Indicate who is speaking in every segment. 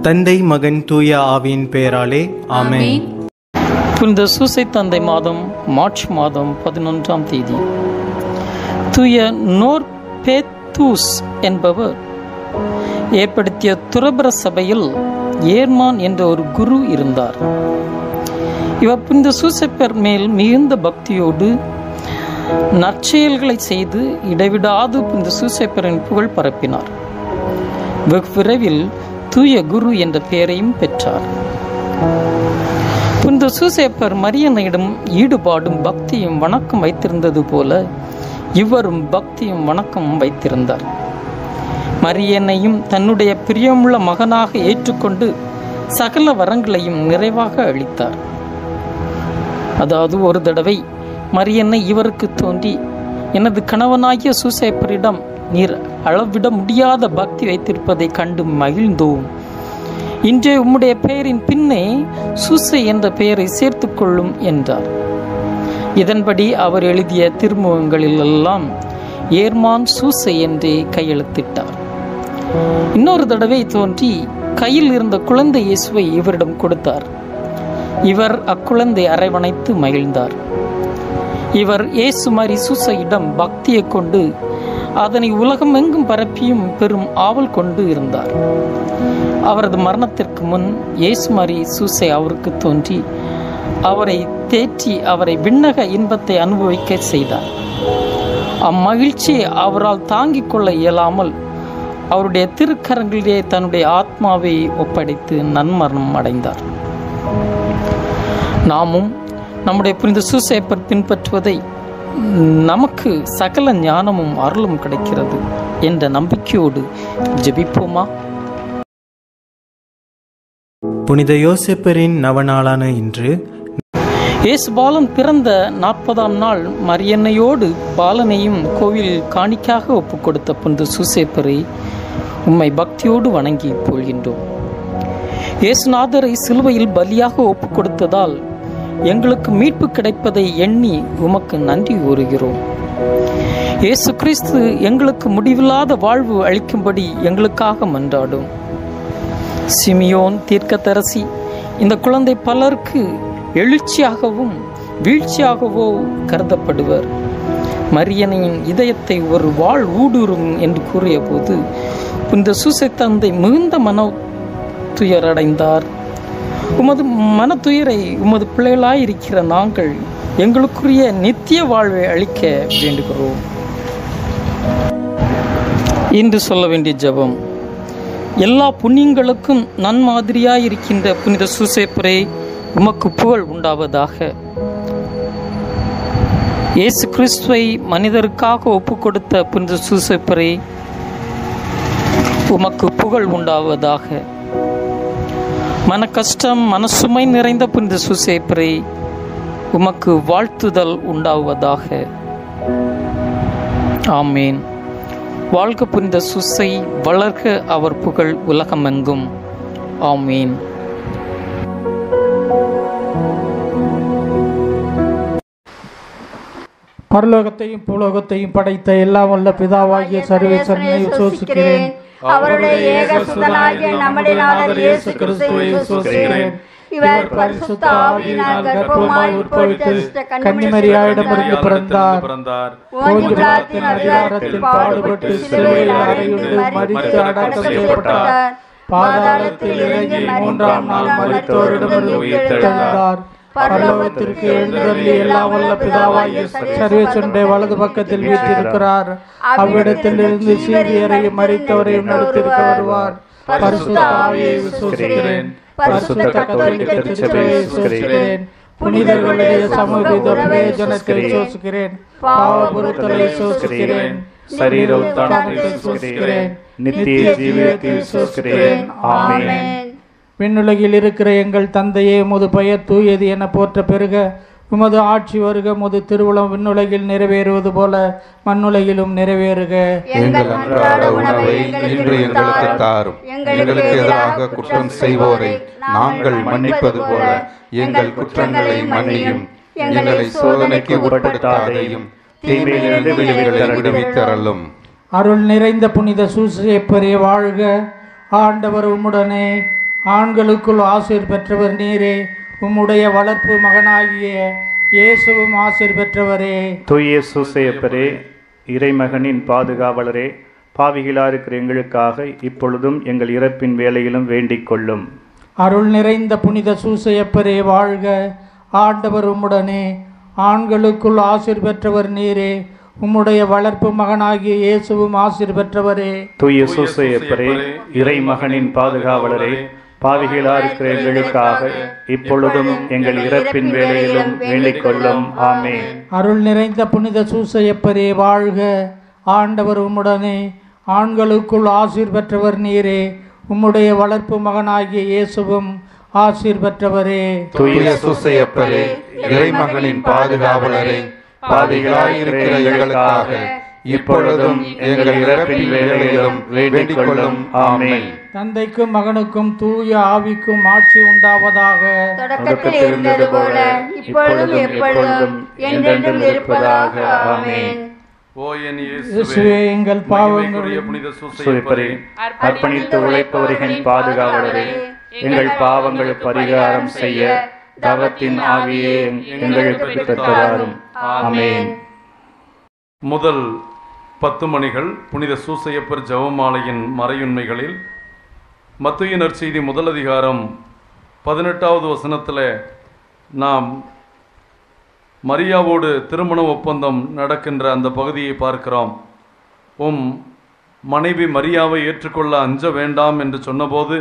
Speaker 1: தந்தை மகன் தூய ஆவியின் பெயராலே ஆமென்
Speaker 2: புனித சூசை தந்தை மாதம் மார்ச் மாதம் பதினொன்றாம் தேதி தூய நோர் பேத்தூஸ் என்பவர் ஏற்படுத்திய துறபர சபையில் ஏர்மான் என்ற ஒரு குரு இருந்தார் இவர் புனித சூசைப்பர் மேல் மிகுந்த பக்தியோடு நற்செயல்களை செய்து இடைவிடாது புனித சூசைப்பரின் புகழ் பரப்பினார் வெகு விரைவில் தூய குரு என்ற பெயரையும் பெற்றார் புனித சூசேப்பர் மரியனையிடம் ஈடுபாடும் பக்தியும் வணக்கம் வைத்திருந்தது போல இவரும் பக்தியும் வணக்கமும் வைத்திருந்தார் மரியனையும் தன்னுடைய பிரியமுள்ள மகனாக ஏற்றுக்கொண்டு சகல வரங்களையும் நிறைவாக அளித்தார் அதாவது ஒரு தடவை மரியன்னை இவருக்கு தோன்றி எனது கணவனாகிய சூசேப்பரிடம் நீர் அளவிட முடியாத பக்தி வைத்திருப்பதை கண்டு மகிழ்ந்தோம் இன்றே உம்முடைய பெயரின் பின்னே சூசை என்ற பெயரை சேர்த்துக் கொள்ளும் என்றார் இதன்படி அவர் எழுதிய திருமுகங்களிலெல்லாம் ஏர்மான் சூசை என்றே கையெழுத்திட்டார் இன்னொரு தடவை தோன்றி கையில் இருந்த குழந்தை இயேசுவை இவரிடம் கொடுத்தார் இவர் அக்குழந்தை அரவணைத்து மகிழ்ந்தார் இவர் இயேசு மாரி சூசையிடம் பக்தியை கொண்டு அதனை உலகம் எங்கும் பரப்பியும் பெரும் ஆவல் கொண்டு இருந்தார் அவரது மரணத்திற்கு முன் இயேசுமாரி சூசை அவருக்கு தோன்றி அவரை தேற்றி அவரை விண்ணக இன்பத்தை அனுபவிக்க செய்தார் அம்மகிழ்ச்சியை அவரால் தாங்கிக் கொள்ள இயலாமல் அவருடைய திருக்கரங்களிலே தன்னுடைய ஆத்மாவை ஒப்படைத்து நன்மரணம் அடைந்தார் நாமும் நம்முடைய புனித சூசேப்பர் பின்பற்றுவதை நமக்கு சகல ஞானமும் அருளும் கிடைக்கிறது என்ற நம்பிக்கையோடு ஜெபிப்போமா
Speaker 1: புனித யோசேப்பரின் நவநாளான இன்று
Speaker 2: இயேசு பாலன் பிறந்த நாற்பதாம் நாள் மரியன்னையோடு பாலனையும் கோவில் காணிக்காக ஒப்புக் கொடுத்த புனித சூசேப்பரை உம்மை பக்தியோடு வணங்கி போகின்றோம் இயேசுநாதரை சிலுவையில் பலியாக ஒப்புக் கொடுத்ததால் எங்களுக்கு மீட்பு கிடைப்பதை எண்ணி உமக்கு நன்றி கூறுகிறோம் இயேசு கிறிஸ்து எங்களுக்கு முடிவில்லாத வாழ்வு அளிக்கும்படி எங்களுக்காக மன்றாடும் சிமியோன் தீர்க்கதரசி இந்த குழந்தை பலருக்கு எழுச்சியாகவும் வீழ்ச்சியாகவோ கருதப்படுவர் மரியனையின் இதயத்தை ஒரு வாழ் ஊடுருவும் என்று கூறிய போது இந்த சூசை தந்தை மிகுந்த மன துயரடைந்தார் உமது மன துயரை உமது பிள்ளைகளாயிருக்கிற நாங்கள் எங்களுக்குரிய நித்திய வாழ்வை அளிக்க வேண்டுகிறோம் இன்று சொல்ல வேண்டிய ஜெபம் எல்லா புண்ணியங்களுக்கும் நன்மாதிரியாயிருக்கின்ற புனித சூசேப்பரே உமக்கு புகழ் உண்டாவதாக இயேசு கிறிஸ்துவை மனிதருக்காக ஒப்பு கொடுத்த புனித சூசேப்பரே உமக்கு புகழ் உண்டாவதாக மன கஷ்டம் மனசுமை நிறைந்த புனித சூசேப்பரே உமக்கு வாழ்த்துதல் உண்டாவதாக ஆமேன் வாழ்க புனித சுசை வளர்க அவர் புகழ் உலகமெங்கும் ஆமீன்
Speaker 3: பரலோகத்தையும் பூலோகத்தையும் படைத்த எல்லாம் வல்ல பிதாவாகிய சர்வேஸ்வரனை விசுவசிக்கிறேன்
Speaker 4: அவருடைய ஏகசுதனாகிய நம்முடைய நாதர் இயேசு கிறிஸ்துவை விசுவசிக்கிறேன் இவர் பரிசுத்த ஆவியினால் கர்ப்பமாய் உட்பவித்து
Speaker 3: கன்னிமரியாயிடமிருந்து பிறந்தார்
Speaker 5: பிறந்தார்
Speaker 4: ஓங்கி பிரார்த்தின் அதிகாரத்தில் பாடுபட்டு சிலுவையில் அறையுண்டு மரித்து அடக்கம் செய்யப்பட்டார்
Speaker 3: பாதாளத்தில் இறங்கி மூன்றாம் நாள் மரித்தோரிடமிருந்து உயிர்த்தெழுந்தார் பரலோகத்திற்கு எழுந்தருளி எல்லாம் வல்ல பிதாவாகிய சர்வேஸ்வரனுடைய வலது பக்கத்தில் வீற்றிருக்கிறார் அவ்விடத்தில் இருந்து சீரியரையும் மறித்தவரையும் நடத்திருக்க வருவார் பரிசுத்த ஆவியை விசுவசிக்கிறேன் பரிசுத்த கத்தோலிக்க திருச்சபையை விசுவசிக்கிறேன் புனிதர்களுடைய சமூக பிரயோஜனத்தை விசுவசிக்கிறேன் பாவ பொருத்தலை விசுவசிக்கிறேன்
Speaker 5: சரீர உத்தானத்தை விசுவசிக்கிறேன் நித்திய ஜீவியத்தை விசுவசிக்கிறேன் ஆமென்
Speaker 3: விண்ணுலகில் இருக்கிற எங்கள் தந்தையே உமது பெயர் தூயது என போற்ற பெருக உமது ஆட்சி வருக உமது திருவுளம் விண்ணுலகில் நிறைவேறுவது போல மண்ணுலகிலும் நிறைவேறுக
Speaker 4: எங்கள் அன்றாட உணவை இன்று எங்களுக்கு தாரும் எங்களுக்கு எதிராக குற்றம் செய்வோரை நாங்கள் மன்னிப்பது போல எங்கள் குற்றங்களை மன்னியும் எங்களை சோதனைக்கு உட்படுத்தாதையும் தீமையிலிருந்து எங்களை விடுவித்தரலும்
Speaker 3: அருள் நிறைந்த புனித சூசேப்பரே வாழ்க ஆண்டவர் உம்முடனே ஆண்களுக்குள் ஆசீர் பெற்றவர் நீரே உம்முடைய வளர்ப்பு மகனாகிய இயேசுவும் ஆசீர் பெற்றவரே
Speaker 5: தூய சூசையப்பரே இறைமகனின் பாதுகாவலரே பாவிகளா இருக்கிற எங்களுக்காக இப்பொழுதும் எங்கள் இறப்பின் வேலையிலும் வேண்டிக் கொள்ளும்
Speaker 3: அருள் நிறைந்த புனித சூசையப்பரே வாழ்க ஆண்டவர் உம்முடனே ஆண்களுக்குள் ஆசீர் பெற்றவர் நீரே உம்முடைய வளர்ப்பு மகனாகிய இயேசுவும் ஆசீர் பெற்றவரே
Speaker 5: தூய சூசையப்பரே இறைமகனின் பாதுகாவலரே பாவிகளா இருக்கிற எங்களுக்காக இப்பொழுதும் எங்கள் இறப்பின் வேலையிலும் வேண்டிக் கொள்ளும் ஆமென்
Speaker 3: அருள் நிறைந்த புனித சூசையப்பரே வாழ்க ஆண்டவர் உம்முடனே ஆண்களுக்குள் ஆசீர் பெற்றவர் நீரே உம்முடைய வளர்ப்பு மகனாகிய இயேசுவும் ஆசீர் பெற்றவரே
Speaker 6: தூய சூசையப்பரே இறைமகனின் பாதுகாவலரே பாவிகளாயிருக்கிற எங்களுக்காக இப்பொழுதும் எங்கள் இறப்பின் வேளையிலும் வேண்டிக் கொள்ளும் ஆமென்
Speaker 3: தந்தைக்கும் மகனுக்கும் தூய ஆவிக்கும் ஆட்சி உண்டாவதாக
Speaker 4: தொடக்கத்தில் இருந்தது போல இப்பொழுதும் எப்பொழுதும் என்றென்றும் இருப்பதாக ஆமென்
Speaker 7: ஓ என் இயேசுவே
Speaker 3: இயேசுவே எங்கள் பாவங்கள்
Speaker 7: மகிமைக்குரிய புனித
Speaker 5: சூசையப்பரே
Speaker 7: சூசையப்பரே
Speaker 5: அர்ப்பணித்து உழைப்பவர்களின் பாதுகாவலரே எங்கள் பாவங்கள் பரிகாரம் செய்ய தவத்தின் ஆவியே எங்களுக்கு பெற்றதாரும் ஆமென்
Speaker 7: முதல் பத்து மணிகள் புனித சூசையப்பர் ஜெபமாலையின் மறையுண்மைகளில் மத்திய நற்செய்தி முதல் அதிகாரம் பதினெட்டாவது வசனத்தில் நாம் மரியாவோடு திருமண ஒப்பந்தம் நடக்கின்ற அந்த பகுதியை பார்க்கிறோம் உம் மனைவி மரியாவை ஏற்றுக்கொள்ள அஞ்ச வேண்டாம் என்று சொன்னபோது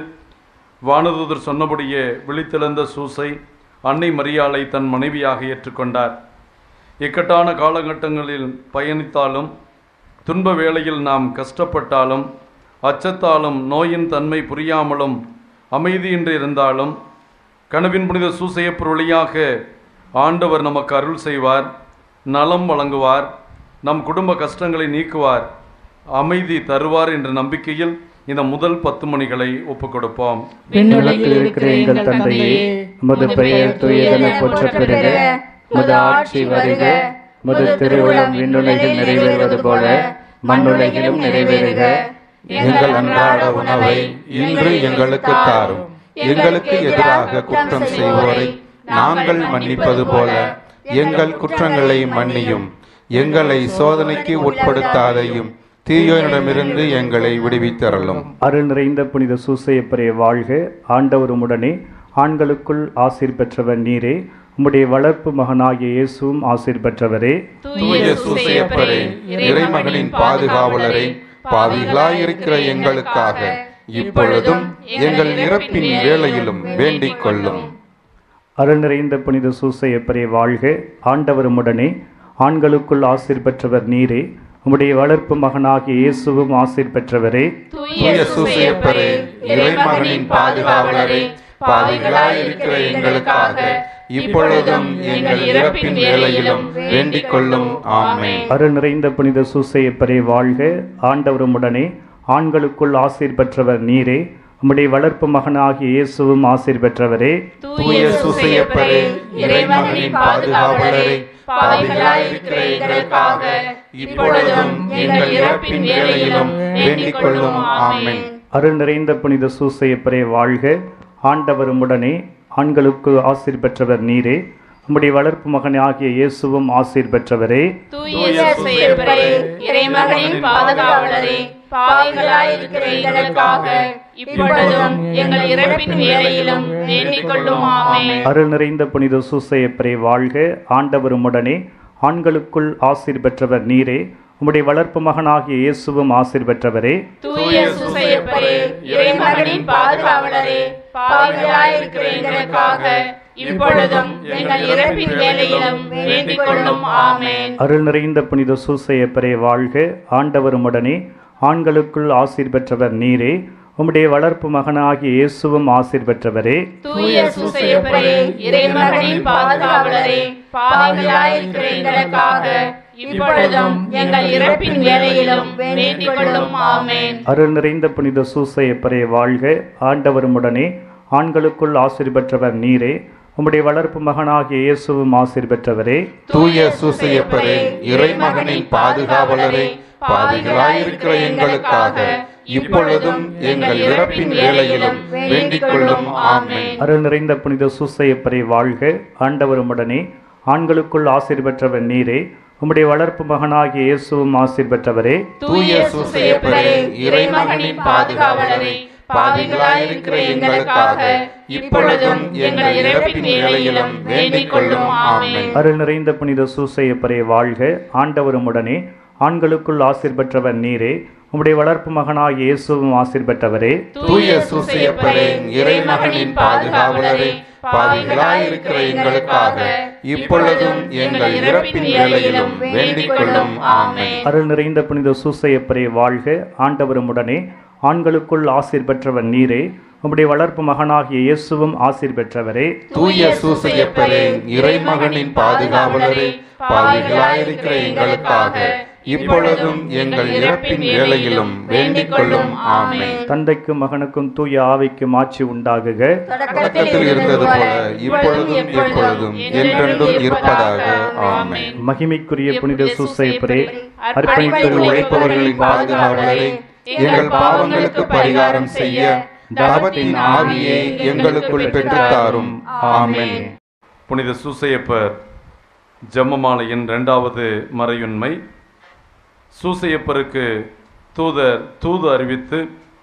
Speaker 7: வானதூதர் சொன்னபடியே விழித்தெழுந்த சூசை அன்னை மரியாளை தன் மனைவியாக ஏற்றுக்கொண்டார் இக்கட்டான காலகட்டங்களில் பயணித்தாலும் துன்ப வேளையில் நாம் கஷ்டப்பட்டாலும் அச்சத்தாலும் நோயின் தன்மை புரியாமலும் அமைதியின்றி இருந்தாலும் கனவின் புனித சூசையப்பர் வழியாக ஆண்டவர் நமக்கு அருள் செய்வார் நலம் வழங்குவார் நம் குடும்ப கஷ்டங்களை நீக்குவார் அமைதி தருவார் என்ற நம்பிக்கையில் இந்த முதல் பத்து மணிகளை ஒப்புக் கொடுப்போம்
Speaker 5: விண்ணுலகில் இருக்கிற எங்கள் தந்தையே உமது பெயர் துயதென போற்ற பெறுக உமது ஆட்சி வருக உமது திருவுளம் விண்ணுலகில் நிறைவேறுவது போல மண்ணுலகிலும் நிறைவேறுக
Speaker 6: எங்கள் அன்றாட உணவை இன்று எங்களுக்கு தாரும் எங்களுக்கு எதிராக குற்றம் செய்வோரை நாங்கள் மன்னிப்பது போல எங்கள் குற்றங்களை மன்னியும் எங்களை சோதனைக்கு உட்படுத்தாதையும் தீயோனிடமிருந்து எங்களை விடுவித்தரலும்
Speaker 5: அருள் நிறைந்த புனித சூசையப்பரே வாழ்க ஆண்டவர் உம்முடனே ஆண்களுக்குள் ஆசீர் பெற்றவர் நீரே உம்முடைய வளர்ப்பு மகனாகிய இயேசுவும் ஆசீர் பெற்றவரே
Speaker 6: தூய சூசையப்பரே இறைமகனின் பாதுகாவலரே பாவிகளாயிருக்கிற எங்களுக்காக இப்பொழுதும் எங்கள் இறப்பின் வேளையிலும் வேண்டிக் கொள்ளும்
Speaker 5: அருள் நிறைந்த புனித சூசையப்பரே வாழ்க ஆண்டவர் உம்முடனே ஆண்களுக்குள் ஆசீர் பெற்றவர் நீரே உம்முடைய வளர்ப்பு மகனாகிய இயேசுவும் ஆசீர் பெற்றவரே
Speaker 6: தூய சூசையப்பரே இறைமகனின் பாதுகாவலரே பாவிகளாயிருக்கிற எங்களுக்காக இப்பொழுதும் எங்கள் இறப்பின் வேளையிலும் வேண்டிக் கொள்ளும் ஆமென்
Speaker 5: அருள் நிறைந்த புனித சூசையப்பரே வாழ்க ஆண்டவர் உம்முடனே ஆண்களுக்குள் ஆசீர் பெற்றவர் நீரே உம்முடைய வளர்ப்பு மகனாகிய இயேசுவும் ஆசீர் பெற்றவரே
Speaker 6: தூய சூசையப்பரே இறைமகனின் பாதுகாவலரே பாவிகளாயிருக்கிற எங்களுக்காக இப்பொழுதும் எங்கள் இறப்பின் வேளையிலும் வேண்டிக் கொள்ளும் ஆமென்
Speaker 5: அருள் நிறைந்த புனித சூசையப்பரே வாழ்க ஆண்டவர் உம்முடனே ஆண்களுக்கு ஆசீர் பெற்றவர் நீரே உம்முடைய வளர்ப்பு மகனாகிய இயேசுவும் ஆசீர் பெற்றவரே
Speaker 4: தூய சூசையப்பரே இறைமகனின் பாதுகாவலரே பாவிகளாயிருக்கிற எங்களுக்காக இப்பொழுதும் எங்கள் இறப்பின் வேளையிலும் வேண்டிக் கொள்ளும் ஆமென்
Speaker 5: அருள் நிறைந்த புனித சூசையப்பரே வாழ்க ஆண்டவர் உம்முடனே ஆண்களுக்குள் ஆசீர் பெற்றவர் நீரே உம்முடைய வளர்ப்பு மகனாகிய இயேசுவும் ஆசீர் பெற்றவரே
Speaker 4: தூய சூசையப்பரே இறைமகனின் பாதுகாவலரே பாவிகளாயிருக்கிற எங்களுக்காக இப்பொழுதும் எங்கள் இறப்பின் வேளையிலும் வேண்டிக் கொள்ளும் ஆமென்
Speaker 5: அருள் நிறைந்த புனித சூசையப்பரே வாழ்க ஆண்டவர் உம்முடனே ஆண்களுக்குள் ஆசீர் பெற்றவர் நீரே உம்முடைய வளர்ப்பு மகனாகிய இயேசுவும் ஆசீர் பெற்றவரே
Speaker 4: தூய சூசையப்பரே இறைமகனின் பாதுகாவலரே பாவிகளாயிருக்கிற எங்களுக்காக இப்பொழுதும் எங்கள் இறப்பின் வேளையிலும் வேண்டிக் கொள்ளும் ஆமென்
Speaker 5: அருள் நிறைந்த புனித சூசையப்பரே வாழ்க ஆண்டவர் உம்முடனே ஆண்களுக்குள் ஆசீர் பெற்றவர் நீரே உம்முடைய வளர்ப்பு மகனாகிய இயேசுவும் ஆசீர் பெற்றவரே
Speaker 6: தூய சூசையப்பரே இறைமகனின் பாதுகாவலரே பாவிகளாயிருக்கிற எங்களுக்காக இப்பொழுதும் எங்கள் இறப்பின் வேளையிலும் வேண்டிக் கொள்ளும் ஆமென்
Speaker 5: அருள் நிறைந்த புனித சூசையப்பரை வாழ்க ஆண்டவர் உம்முடனே ஆண்களுக்குள் ஆசீர் பெற்றவர் நீரே உம்முடைய வளர்ப்பு மகனாகிய இயேசுவும் ஆசீர் பெற்றவரே
Speaker 6: தூய சூசையப்பரே இறைமகனின் பாதுகாவலரே பாவிகளாயிருக்கிற எங்களுக்காக இப்பொழுதும் எங்கள் இறப்பின் வேளையிலும் வேண்டிக் கொள்ளும் ஆமென்
Speaker 5: அருள் நிறைந்த புனித சூசையப்பரை வாழ்க ஆண்டவர் உம்முடனே ஆண்களுக்குள் ஆசீர் பெற்றவர் நீரே உம்முடைய வளர்ப்பு மகனாகிய இயேசுவும் ஆசீர் பெற்றவரே
Speaker 6: தூய சூசையப்பரே இறைமகனின் பாதுகாவலரே பாவிகளாயிருக்கிற எங்களுக்காக இப்பொழுதும் எங்கள் இறப்பின் வேளையிலும் வேண்டிக் கொள்ளும் ஆமென்
Speaker 5: அருள் நிறைந்த புனித சூசையப்பரை வாழ்க ஆண்டவர் உம்முடனே ஆண்களுக்குள் ஆசீர் பெற்றவர் நீரே உம்முடைய வளர்ப்பு மகனாகிய இயேசுவும் ஆசீர் பெற்றவரே
Speaker 6: தூய சூசையப்பரே இறைமகனின் பாதுகாவலரே பாவிகளாயிருக்கிற எங்களுக்காக இப்பொழுதும் எங்கள் இறப்பின் வேளையிலும் வேண்டிக் கொள்ளும் ஆமென்
Speaker 5: தந்தைக்கும் மகனுக்கும் தூய ஆவிக்கும் ஆட்சி உண்டாகுக
Speaker 6: தொடக்கத்தில் இருந்தது போல இப்பொழுதும் எப்பொழுதும் என்றென்றும் இருப்பதாக ஆமென்
Speaker 5: மகிமைக்குரிய புனித சூசையப்பரே
Speaker 6: அர்ப்பணித்து
Speaker 5: அர்ப்பணித்து
Speaker 6: உழைப்பவர்களின் பாதுகாவலரை எங்கள் பாவங்களுக்கு பரிகாரம் செய்ய தவத்தின் ஆவியை எங்களுக்குள் பெற்றுத்தாரும் ஆமென்
Speaker 7: புனித சூசையப்பர் ஜெபமாலையின் இரண்டாவது மறையுண்மை சூசையப்பருக்கு தூதர் தூது அறிவித்து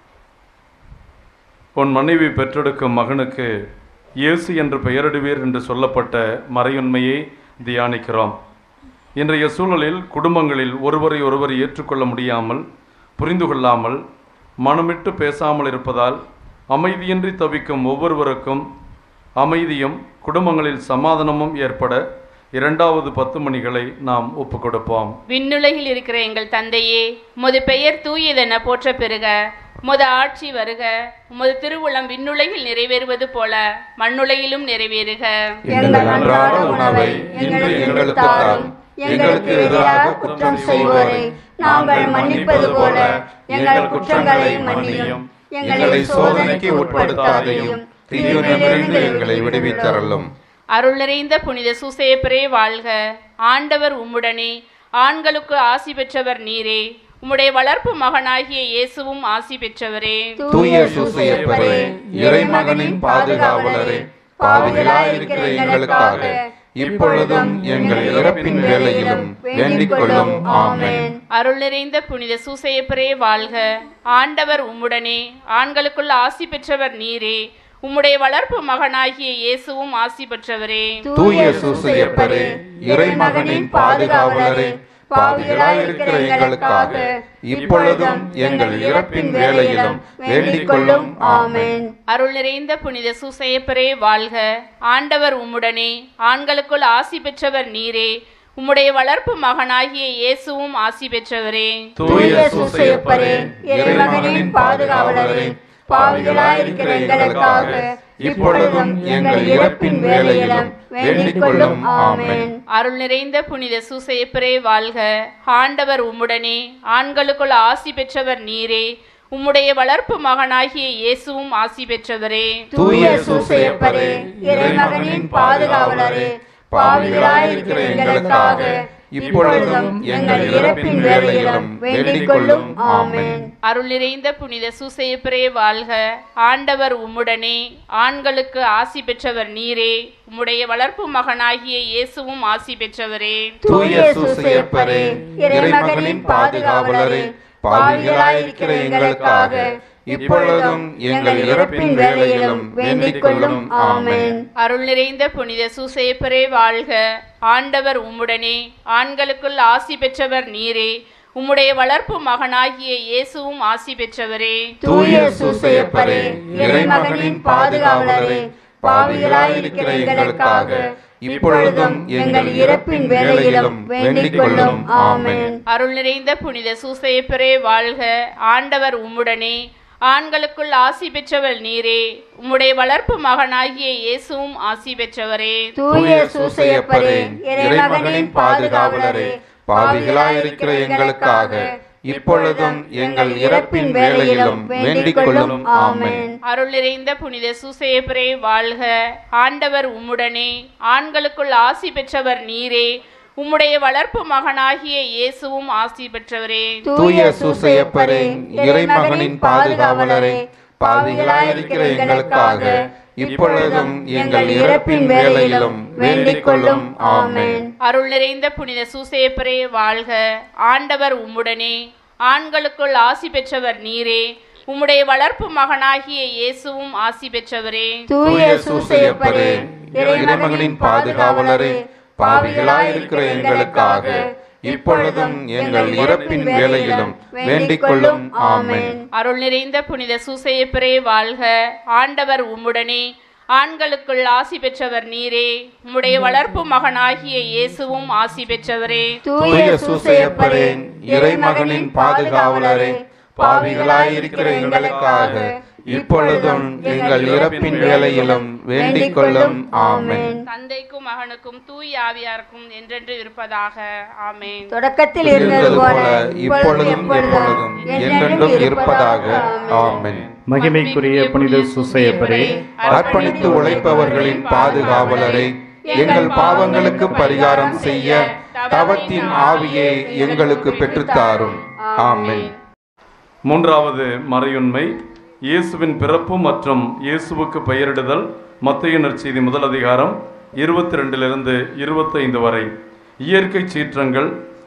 Speaker 7: உன் மனைவி பெற்றெடுக்கும் மகனுக்கு இயேசு என்று பெயரிடுவீர் என்று சொல்லப்பட்ட மறையுண்மையை தியானிக்கிறோம் இன்றைய சூழலில் குடும்பங்களில் ஒருவரை ஒருவர் ஏற்றுக்கொள்ள முடியாமல் புரிந்து கொள்ளாமல் மனமிட்டு பேசாமல் இருப்பதால் அமைதியின்றி தவிக்கும் ஒவ்வொருவருக்கும் அமைதியும் குடும்பங்களில் சமாதானமும் ஏற்பட இரண்டாவது பத்து மணிகளை நாம் ஒப்புக் கொடுப்போம்
Speaker 4: விண்ணுலகில் இருக்கிற எங்கள் தந்தையே உமது பெயர் தூயதென போற்ற பெறுக உமது ஆட்சி வருக உமது திருவுளம் விண்ணுலகில் நிறைவேறுவது போல மண்ணுலகிலும் நிறைவேறுக
Speaker 6: எங்கள் அன்றாட உணவை இன்று எங்களுக்கு தாரும் எங்களுக்கு எதிராக குற்றம் செய்வோரை நாங்கள் மன்னிப்பது போல எங்கள் குற்றங்களை மன்னியும் எங்களை சோதனைக்கு உட்படுத்தாதையும் தீயோனிலிருந்து எங்களை விடுவித்தரலும்
Speaker 4: அருள் நிறைந்த புனித சூசையப்பரே வாழ்க ஆண்டவர் உம்முடனே ஆண்களுக்கு ஆசி பெற்றவர் நீரே உம்முடைய வளர்ப்பு மகனாகிய இயேசுவும் ஆசி பெற்றவரே
Speaker 6: தூய சூசையப்பரே இறைமகனின் பாதுகாவலரே பாவிகளாயிருக்கிற எங்களுக்காக இப்பொழுதும் எங்கள் இறப்பின் வேளையிலும் வேண்டிக் கொள்ளும் ஆமென்
Speaker 4: அருள் நிறைந்த புனித சூசையப்பரே வாழ்க ஆண்டவர் உம்முடனே ஆண்களுக்குள் ஆசி பெற்றவர் நீரே உம்முடைய வளர்ப்பு மகனாகிய இயேசுவும் ஆசி பெற்றவரே
Speaker 6: தூய சூசையப்பரே இறைமகனின் பாதுகாவலரே பாவிகளாயிருக்கிற எங்களுக்காக இப்பொழுதும் எங்கள் இறப்பின் வேளையிலும் வேண்டிக் கொள்ளும் ஆமென்
Speaker 4: அருள் நிறைந்த புனித சூசையப்பரே வாழ்க ஆண்டவர் உம்முடனே ஆண்களுக்குள் ஆசி பெற்றவர் நீரே உம்முடைய வளர்ப்பு மகனாகிய இயேசுவும் ஆசி பெற்றவரே
Speaker 6: தூய சூசையப்பரே இறைமகனின் பாதுகாவலரே பாவிகளாயிருக்கிற எங்களுக்காக இப்பொழுதும் எங்கள் இறப்பின் வேளையிலும் வேண்டிக் கொள்ளும் ஆமென்
Speaker 4: அருள் நிறைந்த புனித சூசையப்பரே வாழ்க ஆண்டவர் உம்முடனே ஆண்களுக்குள் ஆசி பெற்றவர் நீரே உம்முடைய வளர்ப்பு மகனாகிய இயேசுவும் ஆசி பெற்றவரே
Speaker 6: தூய சூசையப்பரே இறைமகனின் பாதுகாவலரே பாவிகளாயிருக்கிற எங்களுக்காக இப்பொழுதும் எங்கள் இறப்பின் வேளையிலும் வேண்டிக் கொள்ளும் ஆமென்
Speaker 4: அருள் நிறைந்த புனித சூசையப்பரே வாழ்க ஆண்டவர் உம்முடனே ஆண்களுக்கு ஆசி பெற்றவர் நீரே உம்முடைய வளர்ப்பு மகனாகிய இயேசுவும் ஆசி பெற்றவரே
Speaker 6: தூய சூசையப்பரே இறைமகனின் பாதுகாவலரே பாவிகளாயிருக்கிற எங்களுக்காக இப்பொழுதும் எங்கள் இறப்பின் வேளையிலும் வேண்டிக் கொள்ளும் ஆமென்
Speaker 4: அருள் நிறைந்த புனித சூசையப்பரே வாழ்க ஆண்டவர் உம்முடனே ஆண்களுக்குள் ஆசி பெற்றவர் நீரே உம்முடைய வளர்ப்பு மகனாகிய இயேசுவும் ஆசி பெற்றவரே
Speaker 6: தூய சூசையப்பரே இறைமகனின் பாதுகாவலரே பாவிகளாயிருக்கிற எங்களுக்காக இப்பொழுதும் எங்கள் இறப்பின் வேளையிலும் வேண்டிக் கொள்ளும் ஆமென்
Speaker 4: அருள் நிறைந்த புனித சூசையப்பரே வாழ்க ஆண்டவர் உம்முடனே ஆண்களுக்குள் ஆசி பெற்றவர் நீரே உம்முடைய வளர்ப்பு மகனாகிய இயேசுவும் ஆசி பெற்றவரே
Speaker 6: தூய சூசையப்பரே இறைமகனின் பாதுகாவலரே பாவிகளாயிருக்கிற எங்களுக்காக இப்பொழுதும் எங்கள் இறப்பின் வேளையிலும் வேண்டிக் கொள்ளும் ஆமென்
Speaker 4: அருள் நிறைந்த புனித சூசையப்பரே வாழ்க ஆண்டவர் உம்முடனே ஆண்களுக்குள் ஆசி பெற்றவர் நீரே உம்முடைய வளர்ப்பு மகனாகிய இயேசுவும் ஆசி பெற்றவரே
Speaker 6: தூய சூசையப்பரே இறைமகனின் பாதுகாவலரே பாவிகளாயிருக்கிற எங்களுக்காக இப்பொழுதும் எங்கள் இறப்பின் வேளையிலும் வேண்டிக் கொள்ளும் ஆமென்
Speaker 4: அருள் நிறைந்த புனித சூசேப்பரே வாழ்க ஆண்டவர் உம்முடனே ஆண்களுக்குள் ஆசி பெற்றவர் நீரே உம்முடைய வளர்ப்பு மகனாகிய இயேசுவும் ஆசி பெற்றவரே
Speaker 6: தூய சூசையப்பரே இறைமகனின் பாதுகாவலரே பாவிகளாயிருக்கிற எங்களுக்காக இப்பொழுதும் எங்கள் இறப்பின் வேளையிலும் வேண்டிக் கொள்ளும் ஆமென்
Speaker 4: அருள் நிறைந்த புனித சூசையப்பரே வாழ்க ஆண்டவர் உம்முடனே ஆண்களுக்குள் ஆசி பெற்றவர் நீரே உம்முடைய வளர்ப்பு மகனாகிய இயேசுவும் ஆசி பெற்றவரே
Speaker 6: தூய சூசையப்பரே இறைமகனின் பாதுகாவலரே பாவிகளாயிருக்கிற எங்களுக்காக இப்பொழுதும் எங்கள் இறப்பின் வேளையிலும் வேண்டிக் கொள்ளும் ஆமென்
Speaker 4: தந்தைக்கும் மகனுக்கும் தூய் ஆவியாருக்கும் என்றென்று இருப்பதாக ஆமென்
Speaker 8: தொடக்கத்தில்
Speaker 6: இருந்தது
Speaker 8: இருந்தது
Speaker 6: போல
Speaker 8: போல
Speaker 6: இப்பொழுதும் எப்பொழுதும் என்றென்றும் இருப்பதாக ஆமென்
Speaker 5: மகிமைக்குரிய புனித சூசையப்பரே
Speaker 6: அர்ப்பணித்து உழைப்பவர்களின் பாதுகாவலரை எங்கள் பாவங்களுக்கு பரிகாரம் செய்ய தவத்தின் ஆவியை எங்களுக்கு பெற்றுத்தாரும் ஆமென்
Speaker 7: மூன்றாவது மறையுண்மை இயேசுவின் பிறப்பு மற்றும் இயேசுவுக்கு பெயரிடுதல் மத்திய நற்செய்தி முதல் அதிகாரம் இருபத்தி ரெண்டிலிருந்து இருபத்தைந்து வரை இயற்கை சீற்றங்கள்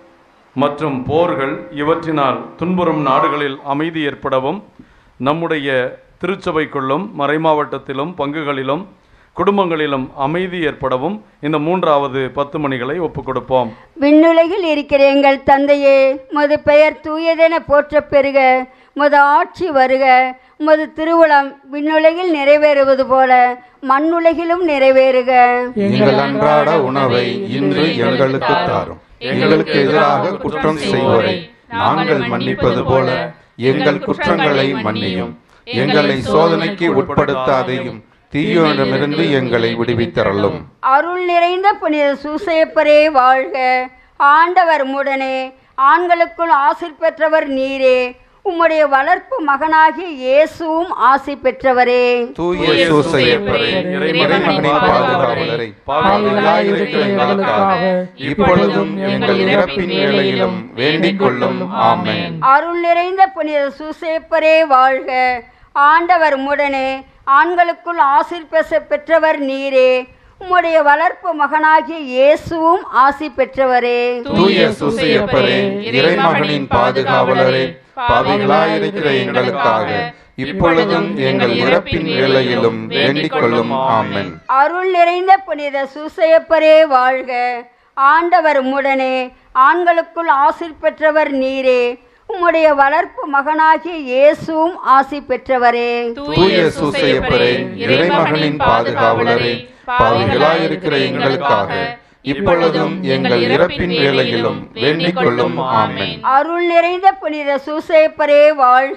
Speaker 7: மற்றும் போர்கள் இவற்றினால் துன்புறும் நாடுகளில் அமைதி ஏற்படவும் நம்முடைய திருச்சபைக்குள்ளும் மறைமாவட்டத்திலும் பங்குகளிலும் குடும்பங்களிலும் அமைதி ஏற்படவும் இந்த மூன்றாவது பத்து மணிகளை ஒப்புக் கொடுப்போம்
Speaker 8: விண்ணுலகில் இருக்கிற எங்கள் தந்தையே மது பெயர் தூயதென போற்றப் பெறுக மது ஆட்சி வருக மது திருவுளம் விண்ணுலகில் நிறைவேறுவது போல மண்ணுலகிலும் நிறைவேறுக
Speaker 6: எங்கள் அன்றாட உணவை இன்று எங்களுக்கு தாரும் எங்களுக்கு எதிராக குற்றம் செய்வோரை நாங்கள் மன்னிப்பது போல எங்கள் குற்றங்களை மன்னியும் எங்களை சோதனைக்கு உட்படுத்தாதையும் தீயோனிடமிருந்து எங்களை விடுவித்தரலும்
Speaker 8: அருள் நிறைந்த புனித சூசையப்பரே வாழ்க ஆண்டவர் முடனே ஆண்களுக்குள் ஆசிர் பெற்றவர் நீரே உம்முடைய வளர்ப்பு மகனாகிய இயேசுவும் ஆசி பெற்றவரே
Speaker 6: தூய சூசையப்பரே இறைமகனின் பாதுகாவலரை பாவிகளாயிருக்கிற எங்களுக்காக இப்பொழுதும் எங்கள் இறப்பின் வேளையிலும் வேண்டிக் கொள்ளும் ஆமென்
Speaker 8: அருள் நிறைந்த புனித சூசேப்பரே வாழ்க ஆண்டவர் முடனே ஆண்களுக்குள் ஆசிர் பெச பெற்றவர் நீரே உம்முடைய வளர்ப்பு மகனாகிய இயேசுவும் ஆசி பெற்றவரே
Speaker 6: தூய சூசையப்பரே இறைமகனின் பாதுகாவலரே பாவிகளாயிருக்கிற எங்களுக்காக இப்பொழுதும் எங்கள் இறப்பின் வேளையிலும் வேண்டிக் கொள்ளும் ஆமென்
Speaker 8: அருள் நிறைந்த புனித சூசையப்பரே வாழ்க ஆண்டவர் முடனே ஆண்களுக்குள் ஆசிர் பெற்றவர் நீரே உம்முடைய வளர்ப்பு மகனாகிய இயேசுவும் ஆசி பெற்றவரே
Speaker 6: தூய சூசையப்பரே இறைமகனின் பாதுகாவலரே பாவிகளாயிருக்கிற எங்களுக்காக இப்பொழுதும் எங்கள் இறப்பின் வேளையிலும் வேண்டிக் கொள்ளும் ஆமென்
Speaker 8: அருள் நிறைந்த புனித சூசேப்பரே வாழ்க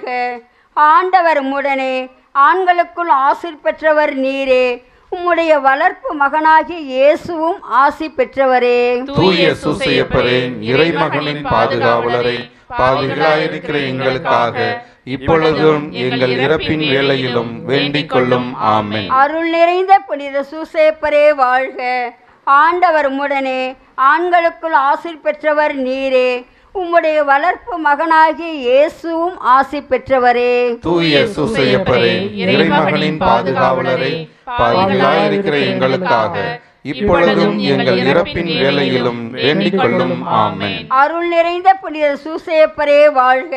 Speaker 8: ஆண்டவர் முடனே ஆண்களுக்குள் ஆசிர் பெற்றவர் நீரே உம்முடைய வளர்ப்பு மகனாகிய இயேசுவும் ஆசி பெற்றவரே
Speaker 6: தூய சூசையப்பரே இறைமகனின் பாதுகாவலரை பாவிகளாயிருக்கிற எங்களுக்காக இப்பொழுதும் எங்கள் இறப்பின் வேளையிலும் வேண்டிக் கொள்ளும் ஆமென்
Speaker 8: அருள் நிறைந்த புனித சூசேப்பரே வாழ்க ஆண்டவர் முடனே ஆண்களுக்குள் ஆசிர் பெற்றவர் நீரே உம்முடைய வளர்ப்பு மகனாகிய இயேசுவும் ஆசி பெற்றவரே
Speaker 6: தூய சூசையப்பரே இறைமகனின் பாதுகாவலரை பாவிகளாயிருக்கிற எங்களுக்காக இப்பொழுதும் எங்கள் இறப்பின் வேளையிலும் வேண்டிக் கொள்ளும் ஆமென்
Speaker 8: அருள் நிறைந்த புனித சூசேப்பரே வாழ்க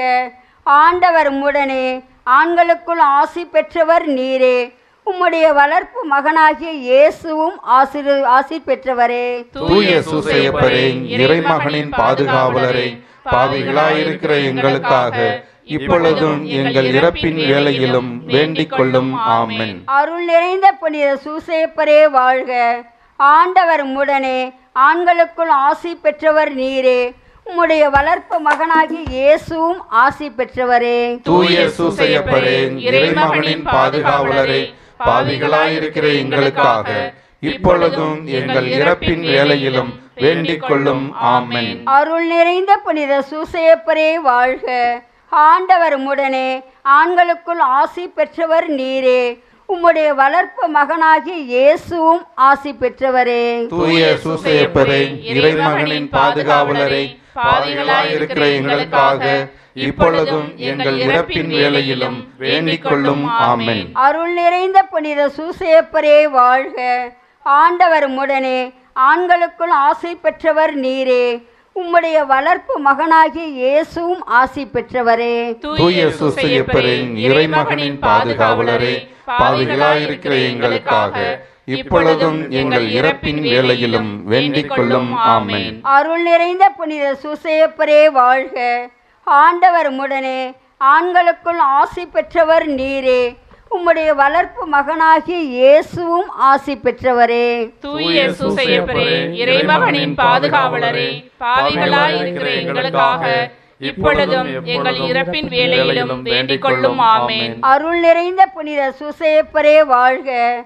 Speaker 8: ஆண்டவர் முடனே ஆண்களுக்குள் ஆசி பெற்றவர் நீரே உம்முடைய வளர்ப்பு மகனாகிய இயேசுவும் ஆசிர் ஆசி பெற்றவரே
Speaker 6: தூய சூசையப்பரே இறைமகனின் பாதுகாவலரை பாவிகளாயிருக்கிற எங்களுக்காக இப்பொழுதும் எங்கள் இறப்பின் வேளையிலும் வேண்டிக் கொள்ளும் ஆமென்
Speaker 8: அருள் நிறைந்த புனித சூசேப்பரே வாழ்க ஆண்டவர் முடனே ஆண்களுக்குள் ஆசி பெற்றவர் நீரே உம்முடைய வளர்ப்பு மகனாகிய இயேசுவும் ஆசி பெற்றவரே
Speaker 6: தூய சூசையப்பரே இறைமகனின் பாதுகாவலரை பாவிகளாயிருக்கிற எங்களுக்காக இப்பொழுதும் எங்கள் இறப்பின் வேளையிலும் வேண்டிக் கொள்ளும் ஆமென்
Speaker 8: அருள் நிறைந்த புனித சூசையப்பரே வாழ்க ஆண்டவர் முடனே ஆண்களுக்குள் ஆசி பெற்றவர் நீரே உம்முடைய வளர்ப்பு மகனாகிய இயேசுவும் ஆசி பெற்றவரே
Speaker 6: தூய சூசையப்பரே இறைமகனின் பாதுகாவலரே பாவிகளாயிருக்கிற எங்களுக்காக இப்பொழுதும் எங்கள் இறப்பின் வேளையிலும் வேண்டிக் கொள்ளும் ஆமென்
Speaker 8: அருள் நிறைந்த புனித சூசையப்பரே வாழ்க ஆண்டவர் உடனே ஆண்களுக்குள் ஆசை பெற்றவர் நீரே உம்முடைய வளர்ப்பு மகனாகிய இயேசுவும் ஆசி பெற்றவரே
Speaker 6: தூய சூசையப்பரே இறைமகனின் பாதுகாவலரே பாவிகளாயிருக்கிற எங்களுக்காக இப்பொழுதும் எங்கள் இறப்பின் வேளையிலும் வேண்டிக் கொள்ளும் ஆமென்
Speaker 8: அருள் நிறைந்த புனித சூசையப்பரே வாழ்க ஆண்டவர் உடனே ஆண்களுக்குள் ஆசி பெற்றவர் நீரே உம்முடைய வளர்ப்பு மகனாகிய இயேசுவும் ஆசி பெற்றவரே
Speaker 4: தூய சூசையப்பரே இறைமகனின் பாதுகாவலரே பாவிகளாயிருக்கிற எங்களுக்காக இப்பொழுதும் எங்கள் இறப்பின் வேளையிலும் வேண்டிக் கொள்ளும் ஆமென்
Speaker 8: அருள் நிறைந்த புனித சூசையப்பரே வாழ்க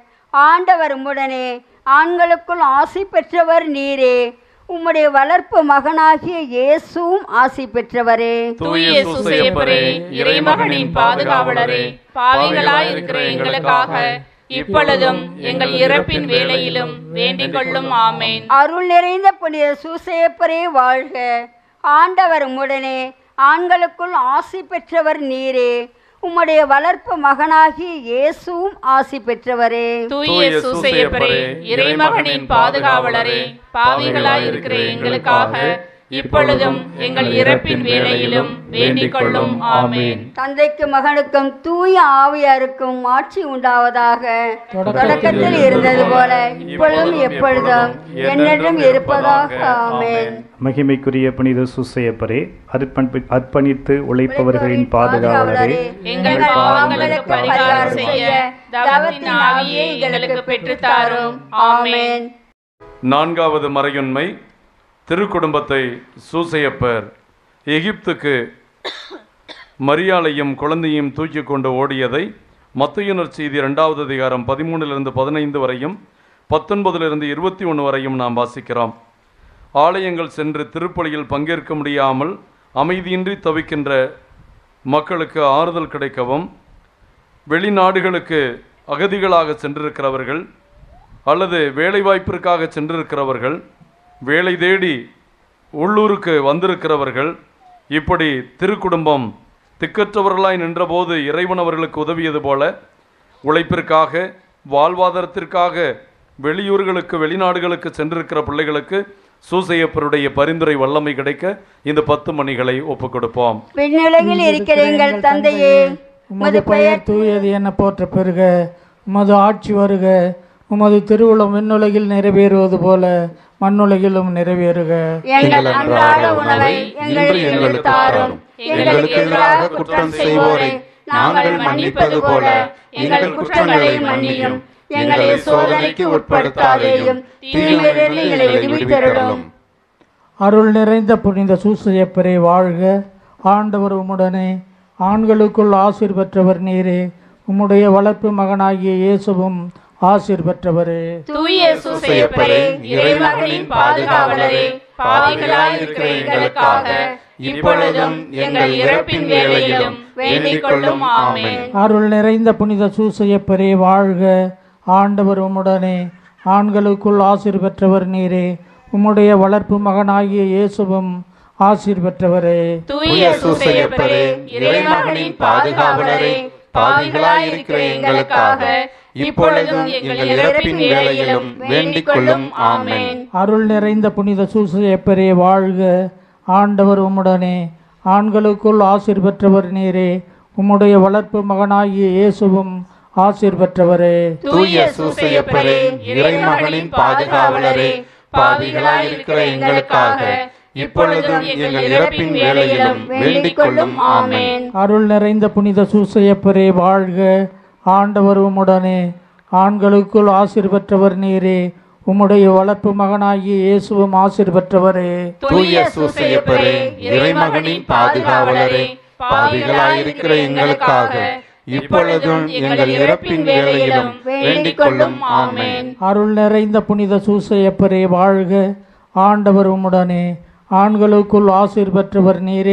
Speaker 8: ஆண்டவர் உடனே ஆண்களுக்குள் ஆசி பெற்றவர் நீரே உம்முடைய வளர்ப்பு மகனாகிய இயேசுவும் ஆசி பெற்றவரே
Speaker 4: தூய சூசையப்பரே இறைமகனின் பாதுகாவலரே பாவிகளாயிருக்கிற எங்களுக்காக இப்பொழுதும் எங்கள் இறப்பின் வேளையிலும் வேண்டிக் கொள்ளும் ஆமென்
Speaker 8: அருள் நிறைந்த புனித சூசையப்பரே வாழ்க ஆண்டவர் உடனே ஆண்களுக்குள் ஆசி பெற்றவர் நீரே உம்முடைய வளர்ப்பு மகனாகிய இயேசுவும் ஆசி பெற்றவரே
Speaker 4: தூய சூசையப்பரே இறைமகனின் பாதுகாவலரே பாவிகளாயிருக்கிற எங்களுக்காக இப்பொழுதும் எங்கள் இறப்பின் வேளையிலும் வேண்டிக் கொள்ளும் ஆமென்
Speaker 8: தந்தைக்கு மகனுக்கும் தூய ஆவியாருக்கும் ஆட்சி உண்டாவதாக தொடக்கத்தில் இருந்தது போல இப்பொழுதும் எப்பொழுதும் என்னென்றும் இருப்பதாக ஆமென்
Speaker 5: மகிமைக்குரிய புனித சுசையப்பரே அர்ப்பணி அர்ப்பணித்து உழைப்பவர்களின் பாதுகாவலரே
Speaker 4: எங்கள் பாவங்களுக்கு பரிகாரம் செய்ய தவத்தின் ஆவியை எங்களுக்கு பெற்றுத் தாரும் ஆமென்
Speaker 7: நான்காவது மறையுண்மை திருக்குடும்பத்தை சூசையப்பர் எகிப்துக்கு மரியாளையும் குழந்தையும் தூக்கி கொண்டு ஓடியதை மத்தையுனர் செய்தி இரண்டாவது அதிகாரம் பதிமூணிலிருந்து பதினைந்து வரையும் பத்தொன்பதிலிருந்து இருபத்தி ஒன்று வரையும் நாம் வாசிக்கிறோம் ஆலயங்கள் சென்று திருப்பலியில் பங்கேற்க முடியாமல் அமைதியின்றி தவிக்கின்ற மக்களுக்கு ஆறுதல் கிடைக்கவும் வெளிநாடுகளுக்கு அகதிகளாக சென்றிருக்கிறவர்கள் அல்லது வேலைவாய்ப்பிற்காக சென்றிருக்கிறவர்கள் வேலை தேடி உள்ளூருக்கு வந்திருக்கிறவர்கள் இப்படி திருக்குடும்பம் திக்கற்றவர்களாய் நின்றபோது இறைவன் அவர்களுக்கு உதவியது போல உழைப்பிற்காக வாழ்வாதாரத்திற்காக வெளியூர்களுக்கு வெளிநாடுகளுக்கு சென்றிருக்கிற பிள்ளைகளுக்கு சூசையப்பருடைய பரிந்துரை வல்லமை கிடைக்க இந்த பத்து மணிகளை ஒப்புக் கொடுப்போம்
Speaker 8: விண்ணுலகில் இருக்கிற எங்கள் தந்தையே
Speaker 3: உமது பெயர் தூயது என போற்ற பெறுக உமது ஆட்சி வருக உமது திருவுளம் விண்ணுலகில் நிறைவேறுவது போல மண்ணுலகிலும் நிறைவேறுக
Speaker 8: எங்கள் அன்றாட உணவை
Speaker 6: இன்று எங்களுக்கு தாரும் எங்களுக்கு எதிராக குற்றம் செய்வோரை நாங்கள் மன்னிப்பது போல எங்கள் குற்றங்களை மன்னியும் எங்களை சோதனைக்கு உட்படுத்தாதேயும் தீமையிலிருந்து எங்களை விடுவித்தருளும்
Speaker 3: அருள் நிறைந்த புனித சூசையப்பரே வாழ்க ஆண்டவர் உம்முடனே ஆண்களுக்குள் ஆசீர் பெற்றவர் நீரே உம்முடைய வளர்ப்பு மகனாகிய இயேசுவும் ஆசீர் பெற்றவரே
Speaker 4: தூய சூசையப்பரே இறைமகனின் பாதுகாவலரே பாவிகளாயிருக்கிற எங்களுக்காக இப்பொழுதும் எங்கள் இறப்பின் வேளையிலும் வேண்டிக் கொள்ளும் ஆமென்
Speaker 3: அருள் நிறைந்த புனித சூசையப்பரே வாழ்க ஆண்டவர் உம்முடனே ஆண்களுக்குள் ஆசீர் பெற்றவர் நீரே உம்முடைய வளர்ப்பு மகனாகிய இயேசுவும் ஆசீர் பெற்றவரே
Speaker 4: தூய சூசையப்பரே இறைமகனின் பாதுகாவலரே பாவிகளாயிருக்கிற எங்களுக்காக இப்பொழுதும் எங்கள் இறப்பின் வேளையிலும் வேண்டிக் கொள்ளும் ஆமென்
Speaker 3: அருள் நிறைந்த புனித சூசையப்பரே வாழ்க ஆண்டவர் உம்முடனே ஆண்களுக்குள் ஆசீர் பெற்றவர் நீரே உம்முடைய வளர்ப்பு மகனாகிய இயேசுவும் ஆசீர் பெற்றவரே
Speaker 6: தூய சூசையப்பரே இறைமகனின் பாதுகாவலரே பாவிகளாயிருக்கிற எங்களுக்காக இப்பொழுதும் எங்கள் இறப்பின் வேளையிலும் வேண்டிக் கொள்ளும் ஆமென்
Speaker 3: அருள் நிறைந்த புனித சூசையப்பரே வாழ்க ஆண்டவர் உம்முடனே ஆண்களுக்குள் ஆசீர் பெற்றவர் நீரே உம்முடைய வளர்ப்பு மகனாகிய இயேசுவும் ஆசீர் பெற்றவரே
Speaker 6: தூய சூசையப்பரே இறைமகனின் பாதுகாவலரே பாவிகளாயிருக்கிற எங்களுக்காக இப்பொழுதும் எங்கள் இறப்பின் வேளையிலும் வேண்டிக் கொள்ளும் ஆமென்
Speaker 3: அருள் நிறைந்த புனித சூசையப்பரே வாழ்க ஆண்டவர் உம்முடனே ஆண்களுக்குள் ஆசீர் பெற்றவர் நீரே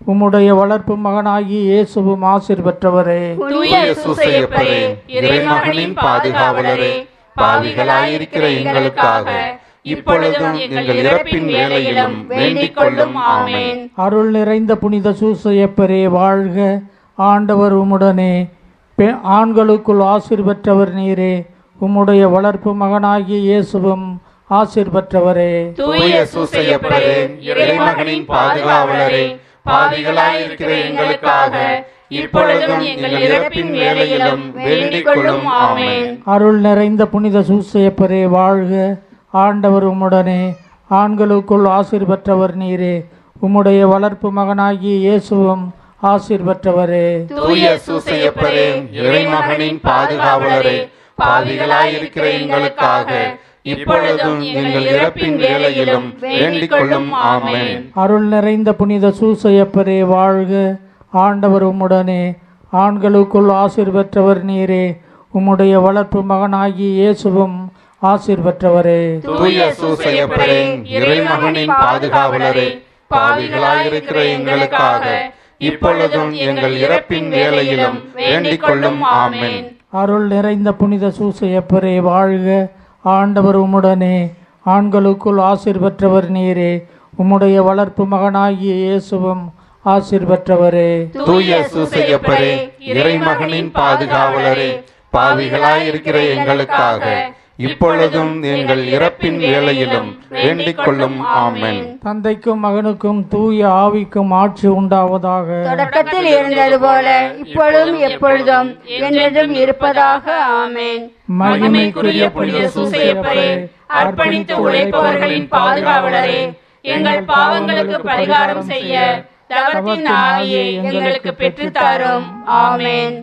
Speaker 3: உம்முடைய வளர்ப்பு மகனாகி இயேசுவும் ஆசிர் பெற்றவரே
Speaker 6: தூய சூசையப்பரே இறைமகனின் பாதுகாவலரே பாவிகளாயிருக்கிற எங்களுக்காக இப்பொழுதும் எங்கள் இறப்பின் வேளையிலும் வேண்டிக் கொள்ளும் ஆமென்
Speaker 3: அருள் நிறைந்த புனித சூசையப்பரே வாழ்க ஆண்டவர் உம்முடனே பெ- ஆண்களுக்குள் ஆசிர் பெற்றவர் நீரே உம்முடைய வளர்ப்பு மகனாகிய இயேசுவும் ஆசிர் பெற்றவரே
Speaker 6: தூய சூசையப்பரே இறைமகனின் பாதுகாவலரே பாவிகளாயிருக்கிற எங்களுக்காக இப்பொழுதும் எங்கள் இறப்பின் வேளையிலும் வேண்டிக் கொள்ளும் ஆமென்
Speaker 3: அருள் நிறைந்த புனித சூசையப்பரே வாழ்க ஆண்டவர் உம்முடனே ஆண்களுக்குள் ஆசிர் பெற்றவர் நீரே உம்முடைய வளர்ப்பு மகனாகிய இயேசுவும் ஆசிர் பெற்றவரே
Speaker 6: தூய சூசையப்பரே இறைமகனின் பாதுகாவலரே பாவிகளாயிருக்கிற எங்களுக்காக இப்பொழுதும் எங்கள் இறப்பின் வேளையிலும் வேண்டிக் கொள்ளும் ஆமென்
Speaker 3: அருள் நிறைந்த புனித சூசையப்பரே வாழ்க ஆண்டவர் உம்முடனே ஆண்களுக்குள் ஆசிர் பெற்றவர் நீரே உம்முடைய வளர்ப்பு மகனாகிய இயேசுவும் ஆசிர் பெற்றவரே
Speaker 6: தூய சூசையப்பரே இறைமகனின் பாதுகாவலரே பாவிகளாயிருக்கிற எங்களுக்காக இப்பொழுதும் எங்கள் இறப்பின் வேளையிலும் வேண்டிக் கொள்ளும் ஆமென்
Speaker 3: அருள் நிறைந்த புனித சூசையப்பரே வாழ்க ஆண்டவர் உம்முடனே ஆண்களுக்குள் ஆசிர் பெற்றவர் நீரே உம்முடைய வளர்ப்பு மகனாகிய இயேசுவும் ஆசிர் பெற்றவரே
Speaker 6: தூய சூசையப்பரே இறைமகனின் பாதுகாவலரே பாவிகளாயிருக்கிற எங்களுக்காக இப்பொழுதும் எங்கள் இறப்பின் வேளையிலும் வேண்டிக் கொள்ளும் ஆமென்
Speaker 3: தந்தைக்கும் மகனுக்கும் தூய ஆவிக்கும் ஆட்சி உண்டாவதாக
Speaker 8: தொடக்கத்தில் இருந்தது போல இப்பொழுதும் எப்பொழுதும் என்றென்றும் இருப்பதாக ஆமென்
Speaker 3: மகிமைக்குரிய புனித சூசையப்பரே
Speaker 4: அர்ப்பணித்து உழைப்பவர்களின் பாதுகாவலரே எங்கள் பாவங்களுக்கு பரிகாரம் செய்ய தவத்தின் ஆவியை எங்களுக்கு பெற்றுத்தாரும் ஆமென்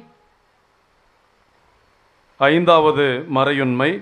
Speaker 7: ஐந்தாவது மறையுண்மை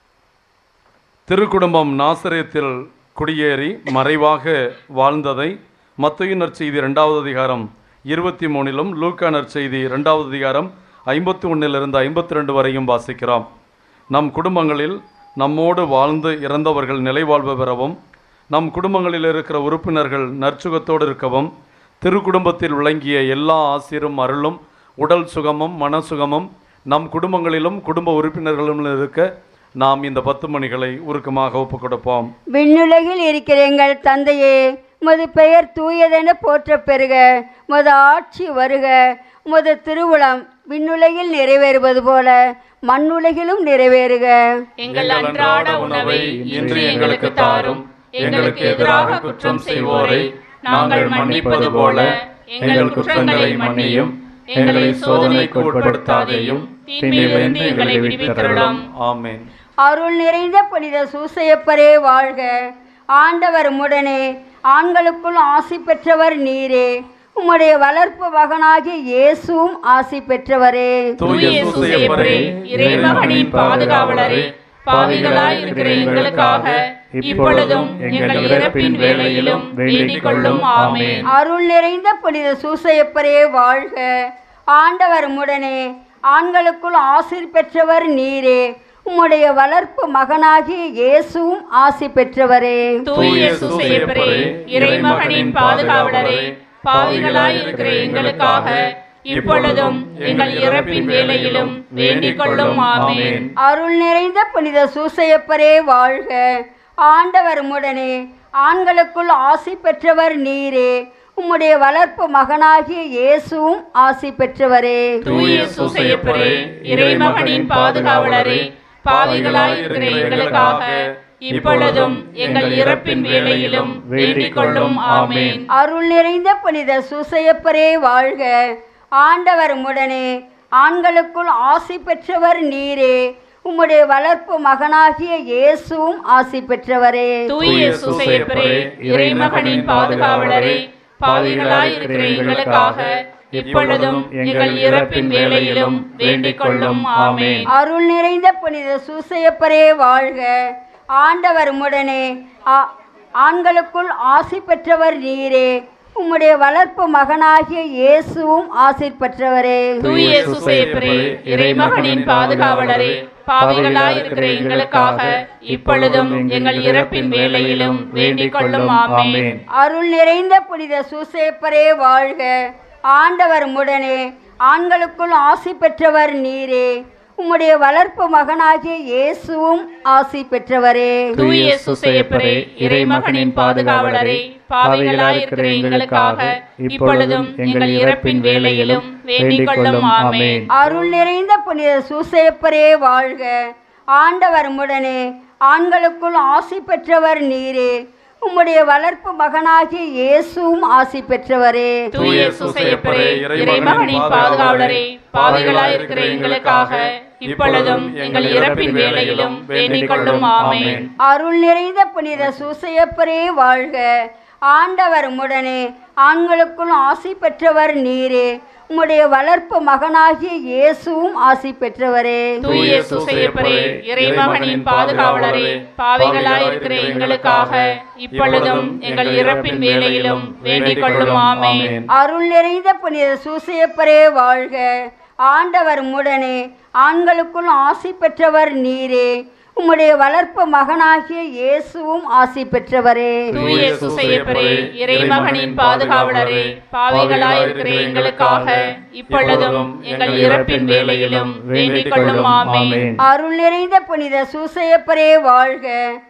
Speaker 7: திருக்குடும்பம் நாசரேத்தில் குடியேறி மறைவாக வாழ்ந்ததை மத்திய நற்செய்தி இரண்டாவது அதிகாரம் இருபத்தி மூணிலும் லூக்கா நற்செய்தி இரண்டாவது அதிகாரம் ஐம்பத்தி ஒன்றிலிருந்து ஐம்பத்தி ரெண்டு வரையும் வாசிக்கிறோம் நம் குடும்பங்களில் நம்மோடு வாழ்ந்து இறந்தவர்கள் நிலைவாழ்வு பெறவும் நம் குடும்பங்களில் இருக்கிற உறுப்பினர்கள் நற்சுகத்தோடு இருக்கவும் திருக்குடும்பத்தில் விளங்கிய எல்லா ஆசிரும் அருளும் உடல் சுகமும் மன சுகமும் நம் குடும்பங்களிலும் குடும்ப உறுப்பினர்களும் இருக்க நாம் இந்த பத்து மணிகளை உருக்கமாக ஒப்புக் கொடுப்போம்
Speaker 8: விண்ணுலகில் இருக்கிற எங்கள் தந்தையே உமது பெயர் தூயதென போற்றப் பெறுக உமது ஆட்சி வருக உமது திருவுளம் விண்ணுலகில் நிறைவேறுவது போல மண்ணுலகிலும் நிறைவேறுக
Speaker 4: எங்கள் அன்றாட உணவை இன்று எங்களுக்கு தாரும் எங்களுக்கு எதிராக குற்றம் செய்வோரை நாங்கள் மன்னிப்பது போல எங்கள் குற்றங்களை மன்னியும் எங்களை சோதனைக்கு உட்படுத்தாதேயும் தீமையிலிருந்து எங்களை விடுவித்தருளும்
Speaker 7: ஆமென்
Speaker 8: அருள் நிறைந்த புனித சூசையப்பரே வாழ்க ஆண்டவர் உம்முடனே ஆண்களுக்குள் ஆசி பெற்றவர் நீரே உம்முடைய வளர்ப்பு மகனாகிய இயேசுவும் ஆசி பெற்றவரே
Speaker 4: தூய சூசையப்பரே இறைமகனின் பாதுகாவலரே பாவிகளாய் இருக்கிற எங்களுக்காக இப்பொழுதும் எங்கள் இறப்பின் வேளையிலும் வேண்டிக் கொள்ளும் ஆமென்
Speaker 8: அருள் நிறைந்த புனித சூசையப்பரே வாழ்க ஆண்டவர் உம்முடனே ஆண்களுக்குள் ஆசிர் பெற்றவர் நீரே உம்முடைய வளர்ப்பு மகனாகிய இயேசுவும் ஆசி பெற்றவரே
Speaker 4: தூய சூசையப்பரே இறைமகனின் பாதுகாவலரே பாவிகளாய் இருக்கிற எங்களுக்காக இப்பொழுதும் எங்கள் இறப்பின் வேளையிலும் வேண்டிக் கொள்ளும் ஆமென்
Speaker 8: அருள் நிறைந்த புனித சூசையப்பரே வாழ்க ஆண்டவர் உம்முடனே ஆண்களுக்குள் ஆசி பெற்றவர் நீரே உம்முடைய வளர்ப்பு மகனாகிய இயேசுவும் ஆசி பெற்றவரே
Speaker 4: தூய சூசையப்பரே இறைமகனின் பாதுகாவலரே பாவிகளாய் இருக்கிற எங்களுக்காக இப்பொழுதும் எங்கள் இறப்பின் வேளையிலும் வேண்டிக் கொள்ளும் ஆமென்
Speaker 8: அருள் நிறைந்த புனித சூசையப்பரே வாழ்க ஆண்டவர் உம்முடனே ஆண்களுக்குள் ஆசி பெற்றவர் நீரே உம்முடைய வளர்ப்பு மகனாகிய இயேசுவும் ஆசி பெற்றவரே
Speaker 4: தூய சூசையப்பரே இறைமகனின் பாதுகாவலரே பாவிகளாய் இருக்கிற எங்களுக்காக இப்பொழுதும் எங்கள் இறப்பின் வேளையிலும் வேண்டிக் கொள்ளும் ஆமென்
Speaker 8: அருள் நிறைந்த புனித சூசையப்பரே வாழ்க ஆண்டவர் உம்முடனே ஆ- ஆண்களுக்குள் ஆசி பெற்றவர் நீரே உம்முடைய வளர்ப்பு மகனாகிய இயேசுவும் ஆசீர் பெற்றவரே
Speaker 4: தூய சுசேப்பரே இறைமகனின் பாதுகாவலரே பாவிகளாய் இருக்கிற எங்களுக்காக இப்பொழுதும் எங்கள் இறப்பின் வேளையிலும் வேண்டிக் கொள்ளும் ஆமென்
Speaker 8: அருள் நிறைந்த புனித சூசேப்பரே வாழ்க ஆண்டவர் உடனே ஆண்களுக்குள் ஆசி பெற்றவர் நீரே உம்முடைய வளர்ப்பு மகனாகிய இயேசுவும் ஆசி பெற்றவரே
Speaker 4: தூய சுசேப்பரே இறைமகனின் பாதுகாவலரே பாவிகளாய் இருக்கிற எங்களுக்காக இப்பொழுதும் எங்கள் இறப்பின் வேளையிலும் வேண்டிக் கொள்ளும் ஆமென்
Speaker 8: அருள் நிறைந்த புனித சூசேப்பரே வாழ்க ஆண்டவர் உடனே ஆண்களுக்குள் ஆசி பெற்றவர் நீரே உம்முடைய வளர்ப்பு மகனாகிய இயேசுவும் ஆசி பெற்றவரே
Speaker 4: தூய சுசேப்பரே இறைமகனின் பாதுகாவலரே பாவிகளாய் இருக்கிற எங்களுக்காக இப்பொழுதும் எங்கள் இறப்பின் வேளையிலும் வேண்டிக் கொள்ளும் ஆமென்
Speaker 8: அருள் நிறைந்த புனித சூசையப்பரே வாழ்க ஆண்டவர் உடனே ஆண்களுக்குள் ஆசி பெற்றவர் நீரே உம்முடைய வளர்ப்பு மகனாகிய இயேசுவும் ஆசி பெற்றவரே
Speaker 4: தூய சுசையப்பரே இறைமகனின் பாதுகாவலரே பாவிகளாய் இருக்கிற எங்களுக்காக இப்பொழுதும் எங்கள் இறப்பின் வேளையிலும் வேண்டிக் கொள்ளும் ஆமென்
Speaker 8: அருள் நிறைந்த புனித சூசையப்பரே வாழ்க ஆண்டவர் உடனே ஆண்களுக்குள் ஆசி பெற்றவர் நீரே உம்முடைய வளர்ப்பு மகனாகிய இயேசுவும் ஆசி பெற்றவரே
Speaker 4: தூய சுசையப்பரே இறைமகனின் பாதுகாவலரே பாவிகளாய் இருக்கிற எங்களுக்காக இப்பொழுதும் எங்கள் இறப்பின் வேளையிலும் வேண்டிக் கொள்ளும் ஆமென்
Speaker 8: அருள் நிறைந்த புனித சூசையப்பரே வாழ்க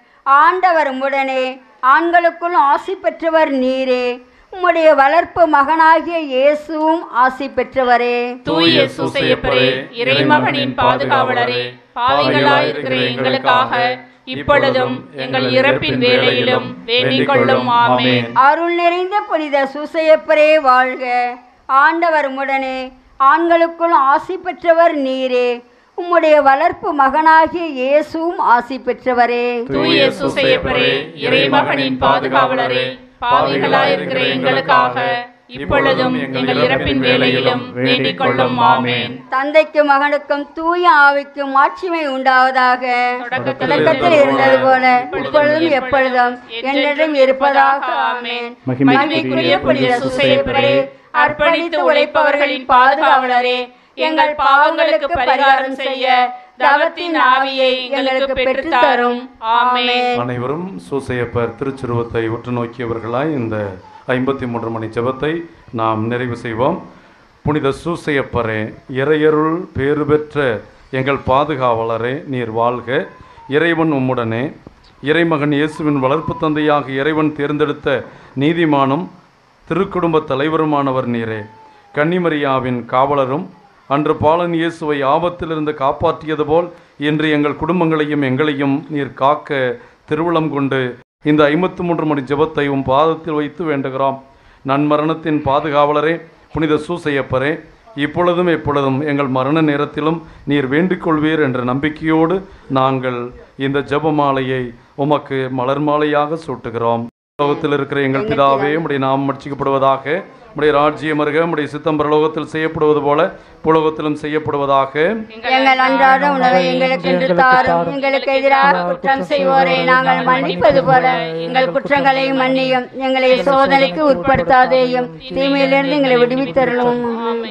Speaker 8: ஆண்டவர் உடனே ஆண்களுக்குள் ஆசி பெற்றவர் நீரே உம்முடைய வளர்ப்பு மகனாகிய இயேசுவும் ஆசி பெற்றவரே
Speaker 4: தூய சுசையப்பரே இறைமகனின் பாதுகாவலரே பாவிகளாய் இருக்கிற எங்களுக்காக இப்பொழுதும் எங்கள் இறப்பின் வேளையிலும் வேண்டிக் கொள்ளும் ஆமென்
Speaker 8: அருள் நிறைந்த புனித சூசையப்பரே வாழ்க ஆண்டவர் உடனே ஆண்களுக்குள் ஆசி பெற்றவர் நீரே உம்முடைய வளர்ப்பு மகனாகிய இயேசுவும் ஆசி பெற்றவரே
Speaker 4: தூய சுசையப்பரே இறைமகனின் பாதுகாவலரே பாவிகளாய் இருக்கிற எங்களுக்காக இப்பொழுதும் எங்கள் இறப்பின் வேளையிலும் வேண்டிக் கொள்ளும் ஆமென்
Speaker 8: தந்தைக்கும் மகனுக்கும் தூய ஆவிக்கும் மாட்சிமை உண்டாவதாக தொடக்கத்தில் இருந்தது போல இப்பொழுதும் எப்பொழுதும் என்றென்றும் இருப்பதாக ஆமென்
Speaker 4: மகிமைக்குரிய புனித சுசையப்பரே அர்ப்பணித்து உழைப்பவர்களின் பாதுகாவலரே எங்கள் பாவங்களுக்கு பரிகாரம் செய்ய தவத்தின் ஆவியை எங்களுக்கு பெற்றுத்தாரும் ஆமென்
Speaker 7: அனைவரும் சூசையப்பர் திருச்சுருவத்தை உற்று நோக்கியவர்களாய் இந்த ஐம்பத்தி மூன்று மணி ஜெபத்தை நாம் நிறைவு செய்வோம் புனித சூசையப்பரே இறையருள் பேறு பெற்ற எங்கள் பாதுகாவலரே நீர் வாழ்க இறைவன் உம்முடனே இறைமகன் இயேசுவின் வளர்ப்பு தந்தையாக இறைவன் தேர்ந்தெடுத்த நீதிமானும் திருக்குடும்ப தலைவருமானவர் நீரே கன்னிமரியாவின் காவலரும் அன்று பாலன் இயேசுவை ஆபத்திலிருந்து காப்பாற்றியது போல் இன்று எங்கள் குடும்பங்களையும் எங்களையும் நீர் காக்க திருவுளம் கொண்டு இந்த ஐம்பத்து மூன்று மணி ஜெபத்தை உம் பாதத்தில் வைத்து வேண்டுகிறோம் நன்மரணத்தின் பாதுகாவலரே புனித சூசையப்பரே இப்பொழுதும் எப்பொழுதும் எங்கள் மரண நேரத்திலும் நீர் வேண்டிக் கொள்வீர் என்ற நம்பிக்கையோடு நாங்கள் இந்த ஜெபமாலையை உமக்கு மலர் மாலையாக சூட்டுகிறோம் உலகத்தில் இருக்கிற எங்கள் பிதாவே உடைய நாம் மட்சிக்கப்படுவதாக உடைய ராஜ்யம் அருக உடைய சித்தம் பரலோகத்தில் செய்யப்படுவது போல புலோகத்திலும் செய்யப்படுவதாக
Speaker 8: எங்கள் அன்றாட உணவை எங்களுக்கு இன்று தாரும் எங்களுக்கு எதிராக குற்றம் செய்வோரை நாங்கள் மன்னிப்பது போல எங்கள் குற்றங்களை மன்னியும் எங்களை சோதனைக்கு உட்படுத்தாதேயும் தீமையிலிருந்து எங்களை விடுவித்தருளும்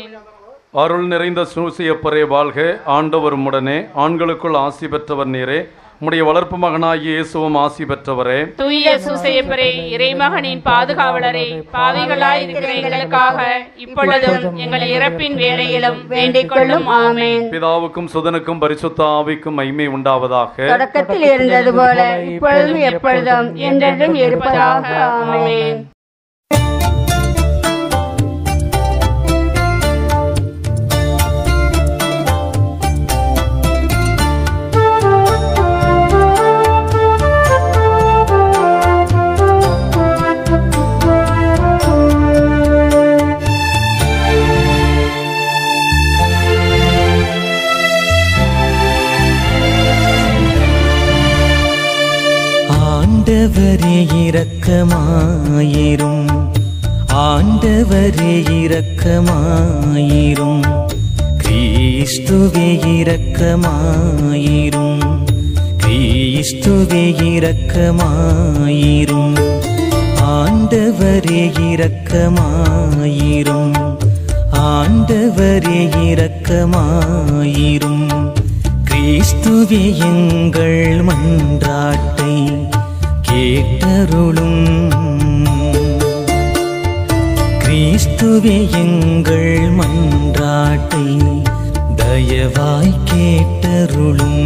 Speaker 7: அருள் நிறைந்த சூசியப்பரே வாழ்க ஆண்டவர் உடனே ஆண்களுக்குள் ஆசி பெற்றவர் நீரே உம்முடைய வளர்ப்பு மகனாகிய இயேசுவும் ஆசி பெற்றவரே
Speaker 4: தூய சுசையப்பரே இறைமகனின் பாதுகாவலரே பாவிகளாய் இருக்கிற எங்களுக்காக இப்பொழுதும் எங்கள் இறப்பின் வேளையிலும் வேண்டிக் கொள்ளும் ஆமென்
Speaker 7: பிதாவுக்கும் சுதனுக்கும் பரிசுத்த ஆவிக்கும் மைமை உண்டாவதாக
Speaker 8: தொடக்கத்தில் இருந்தது போல இப்பொழுதும் எப்பொழுதும் என்றென்றும் இருப்பதாக ஆமென்
Speaker 9: ஆண்டவரே இரக்கமாயிரும் ஆண்டவரே இரக்கமாயிரும் கிறிஸ்துவே இரக்கமாயிரும் கிறிஸ்துவே இரக்கமாயிரும் ஆண்டவரே இரக்கமாயிரும் ஆண்டவரே இரக்கமாயிரும் கிறிஸ்துவே எங்கள் மன்றாட்டை கேட்டருளும் கிறிஸ்துவே எங்கள் மன்றாட்டை தயவாய் கேட்டருளும்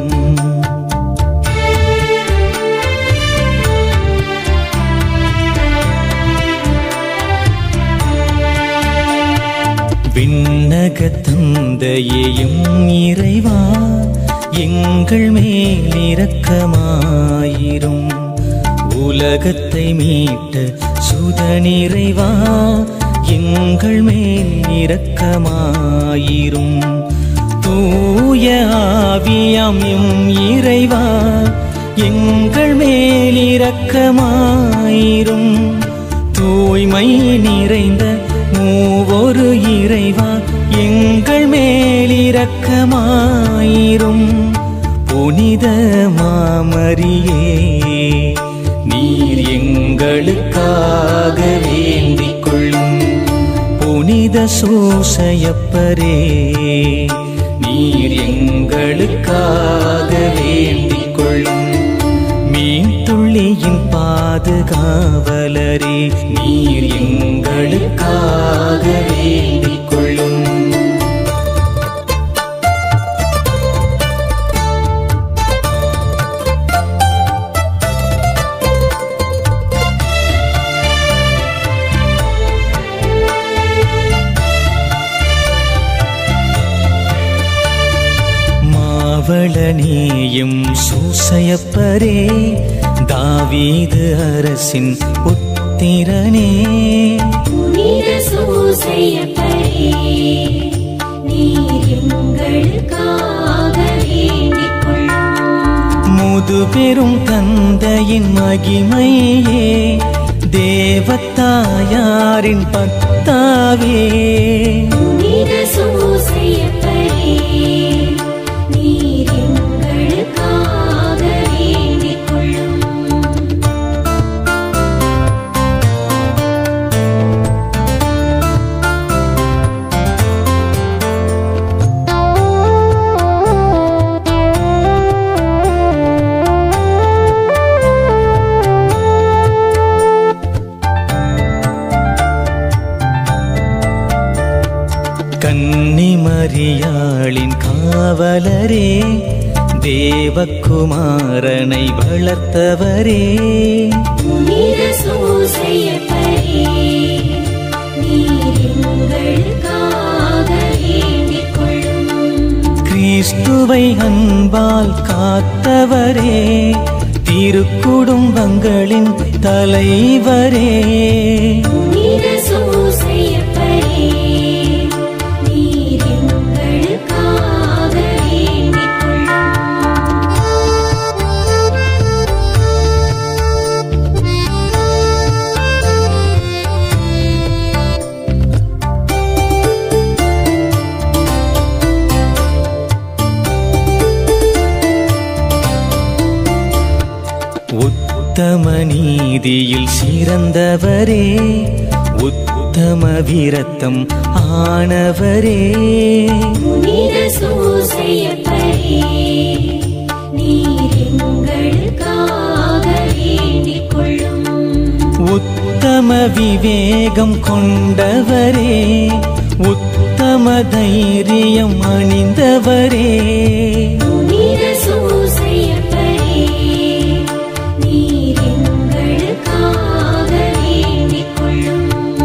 Speaker 9: விண்ணக தந்தையையும் இறைவா எங்கள் மேல் இரக்கமாயிரும் உலகத்தை மீட்ட சுதனிறைவா எங்கள் மேல் இரக்கமாயிரும் தூய ஆவியாம் எம் இறைவா எங்கள் மேல் இரக்கமாயிரும் தூய்மை நிறைந்த மூவொரு இறைவா எங்கள் மேல் இரக்கமாயிரும் புனித மாமரியே நீர் எங்களுக்காக வேண்டிக் கொள்ளும் புனித சூசையப்பரே நீர் எங்களுக்காக வேண்டிக் கொள்ளும் மீன் துள்ளியின் பாதுகாவலரே நீர் எங்களுக்காக வேண்டிக் கொள்ளும் மாவளநேயும் சூசையப்பரே தாவீது அரசின் புத்திரனே
Speaker 10: புனித சூசையப்பரே நீர் எங்களுக்காக வேண்டிக் கொள்ளும்
Speaker 9: முதுபெரும் தந்தையின் மகிமையே தேவத்தாயாரின் பத்தாவே
Speaker 10: புனித சூசையப்பரே நீர் எங்களுக்காக வேண்டிக் கொள்ளும்
Speaker 9: கன்னிமரியாளின் காவலரே தேவகுமாரனை வளர்த்தவரே
Speaker 10: புனித சூசையப்பரே நீர் எங்களுக்காக வேண்டிக் கொள்ளும்
Speaker 9: கிறிஸ்துவை அன்பால் காத்தவரே திருக்குடும்பங்களின் தலைவரே
Speaker 10: புனித சூசையப்பரே நீர் எங்களுக்காக வேண்டிக் கொள்ளும்
Speaker 9: உத்தம நீதியில் சிறந்தவரே உத்தம வீரத்தம் ஆனவரே
Speaker 10: புனித சூசையப்பரே நீர் எங்களுக்காக வேண்டிக் கொள்ளும்
Speaker 9: உத்தம விவேகம் கொண்டவரே உத்தம தைரியம் அணிந்தவரே
Speaker 10: புனித சூசையப்பரே நீர் எங்களுக்காக வேண்டிக் கொள்ளும்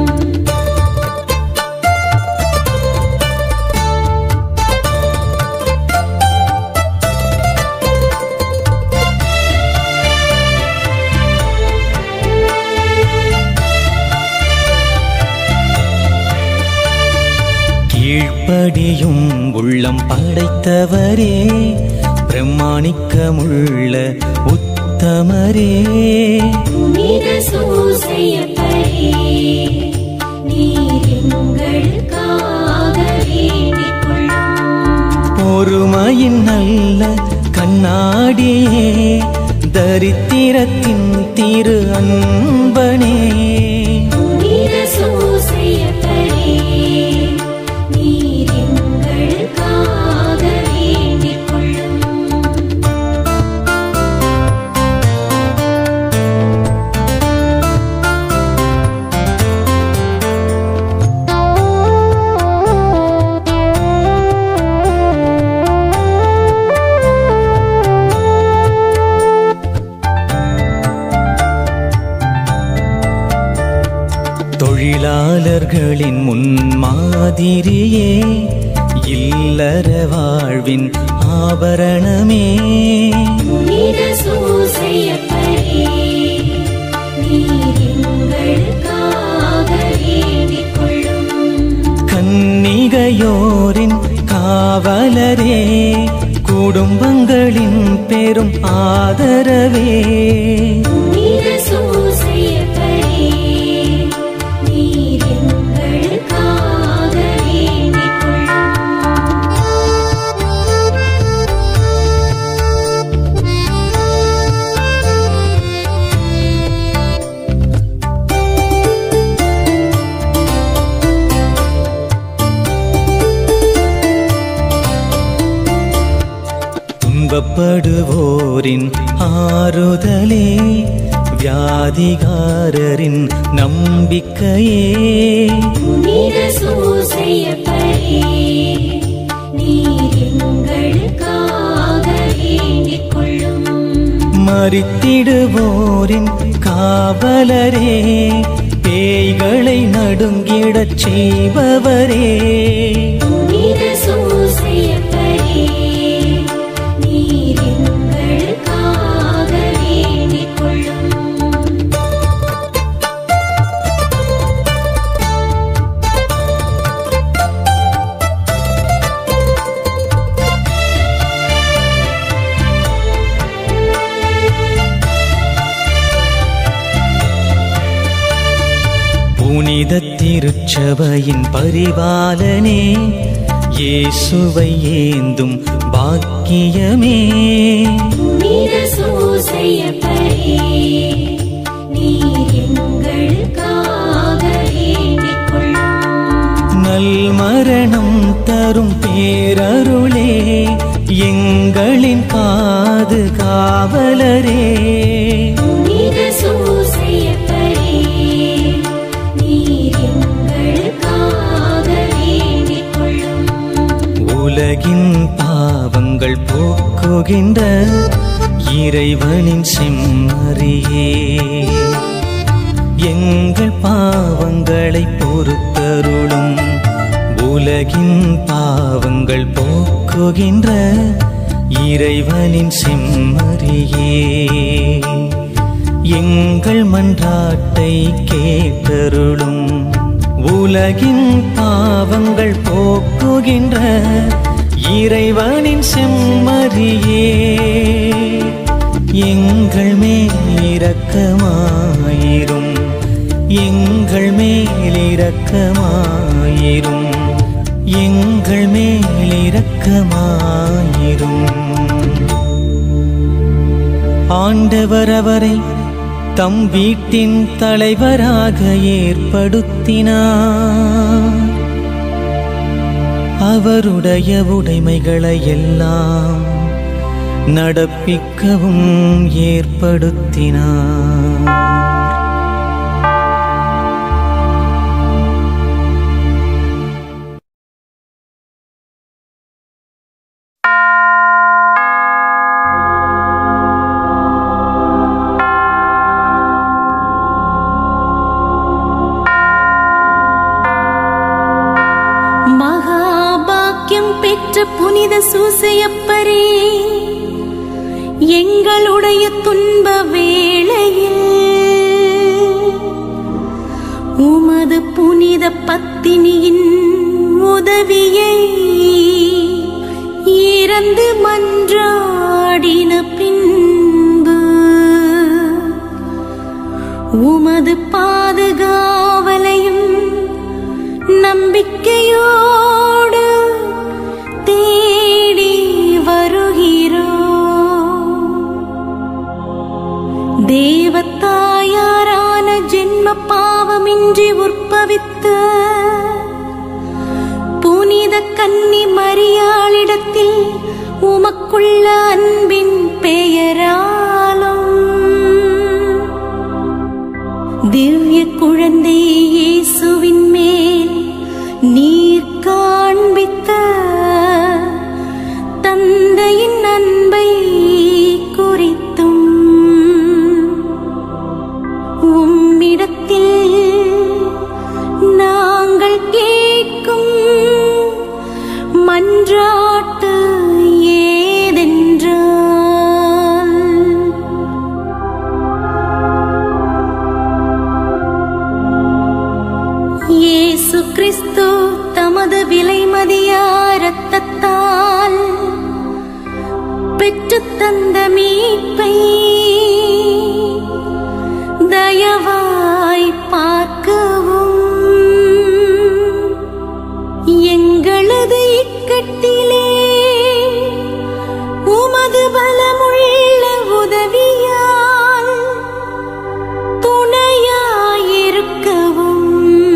Speaker 9: கீழ்ப்படியும் உள்ளம் படைத்தவரே பிரமாணிக்கமுள்ள உத்தமரே
Speaker 10: புனித சூசையப்பரே நீர் எங்களுக்காக வேண்டிக் கொள்ளும்
Speaker 9: பொறுமையின் நல்ல கண்ணாடியே தரித்திரத்தின் திரு அன்பனே
Speaker 10: புனித சூசையப்பரே நீர் எங்களுக்காக வேண்டிக் கொள்ளும்
Speaker 9: தொழிலாளர்களின் முன்மாதிரியே இல்லற வாழ்வின் ஆபரணமே
Speaker 10: புனித சூசையப்பரே நீர் எங்களுக்காக வேண்டிக் கொள்ளும்
Speaker 9: கன்னிகையோரின் காவலரே குடும்பங்களின் பெரும் ஆதரவே
Speaker 10: புனித சூசையப்பரே நீர் எங்களுக்காக வேண்டிக் கொள்ளும்
Speaker 9: துன்பப்படுவோரின் ஆறுதலே வியாதிகாரரின் நம்பிக்கையே
Speaker 10: புனித சூசையப்பரே நீர் எங்களுக்காக வேண்டிக் கொள்ளும்
Speaker 9: மறித்திடுவோரின் காவலரே பேய்களை நடுங்கிடச் செய்பவரே
Speaker 10: புனித சூசையப்பரே நீர் எங்களுக்காக வேண்டிக் கொள்ளும்
Speaker 9: புனித திருச்சபையின் பரிபாலனே இயேசுவை ஏந்தும் பாக்கியமே
Speaker 10: புனித சூசையப்பரே நீர் எங்களுக்காக வேண்டிக் கொள்ளும்
Speaker 9: நல்மரணம் தரும் பேரருளே எங்களின் பாதுகாவலரே
Speaker 10: புனித சூசையப்பரே நீர் எங்களுக்காக வேண்டிக் கொள்ளும்
Speaker 9: உலகின் பாவங்கள் போக்குகின்ற இறைவனின் செம்மறியே எங்கள் பாவங்களை பொறுத்தருளும் உலகின் பாவங்கள் போக்குகின்ற இறைவனின் செம்மறியே எங்கள் மன்றாட்டை கேட்டருளும் உலகின் பாவங்கள் போக்குகின்ற இறைவனின் செம்மறியே எங்கள் மேல் இரக்கமாயிரும் எங்கள் மேல் இரக்கமாயிரும் எங்கள் மேல் இரக்கமாயிரும் ஆண்டவர் அவரை தம் வீட்டின் தலைவராக ஏற்படுத்தினார் அவருடைய உடைமைகளை எல்லாம் நடப்பிக்கவும் ஏற்படுத்தினார்
Speaker 10: மகாபாக்கியம் பெற்ற புனித சூசையப்பரே எங்களுடைய துன்ப வேளையில் உமது புனித பத்தினியின் உதவியை இறந்து மன்றாடின பின்பு உமது பாதுகாவலையும் நம்பிக்கையோடு தேடி வருகிறோம் தேவத்தா தாயின்றி உற்பவித்த புனித கன்னி மரியாளிடத்தில் உமக்குள்ள அன்பின் பெயராலும் திவ்ய குழந்தை இயேசுவின் மேல் நீர் காண்பித்த தந்தையின் அன்பை குறித்தும் உம்மிடத்தில் நாங்கள் கேட்கும் மன்றாட்டு ஏதென்றால் இயேசு கிறிஸ்து தமது விலைமதியா இரத்தத்தால் பெற்றுத் தந்த மீட்பை தயவாய் பார்க்கவும் எங்களது இக்கட்டிலே உமது பலமுள்ள உதவியால் துணையாயிருக்கவும்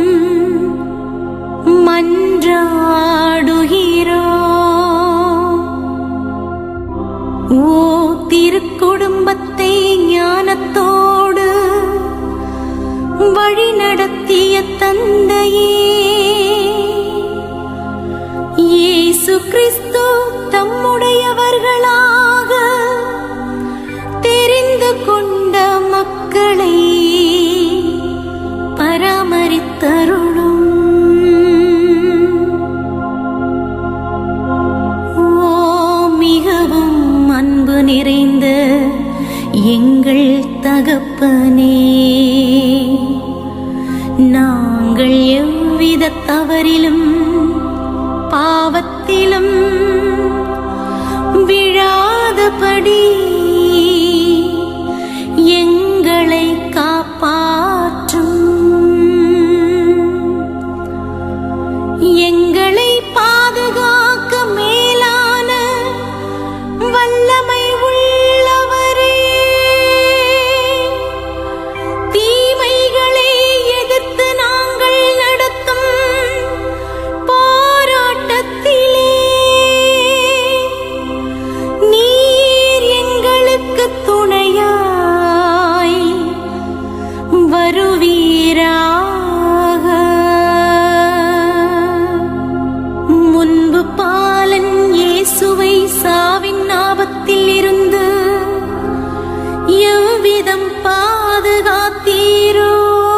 Speaker 10: மன்றாடுகிறோம் ஓ திருக்குடும்பத்தை ஞானத்தோடு வழி நடத்திய தந்தையே இயேசு கிறிஸ்து தம்முடையவர்களாக தெரிந்து கொண்ட மக்களை பராமரித்தருளும் ஓ மிகவும் அன்பு நிறைந்த எங்கள் தகப்பனே நாங்கள் எவ்வித தவறிலும் பாவத்திலும் விழாதபடி எங்களை காப்பாற்றும் எங்களை பாதுகாக்க மேலான வல்லமை உள்ளவரே தீமைகளை எதிர்த்து நாங்கள் நடத்தும் போராட்டத்திலே நீர் எங்களுக்கு துணையாய் வருவீராக முன்பு பாலன் இயேசுவை சாவின் ஆபத்தில் இருந்து எவ்விதம் பாதுகாத்தீரோ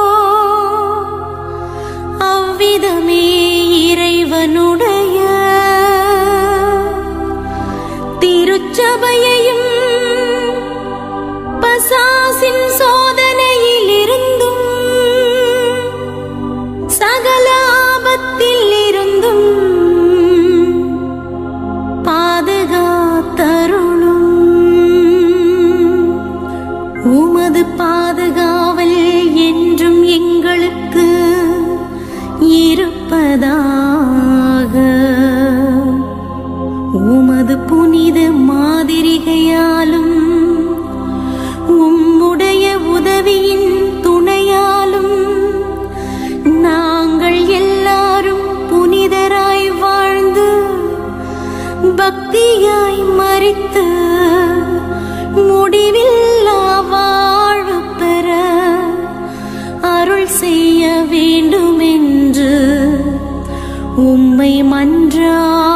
Speaker 10: அவ்விதமே இறைவனுடைய திருச்சபையையும் பசாசின் சோதனையில் இருந்தும் சகல ஆபத்தில் இருந்தும் பாதுகாத்தருளும் உமது பாதுகாவல் என்றும் எங்களுக்கு இருப்பதாக உமது புனித மாதிரிகையாலும் உம்முடைய உதவியின் துணையாலும் நாங்கள் எல்லாரும் புனிதராய் வாழ்ந்து பக்தியாய் மறித்து முடிவில்லா வாழ்வு பெற அருள் செய்ய வேண்டுமென்று உம்மை மன்றா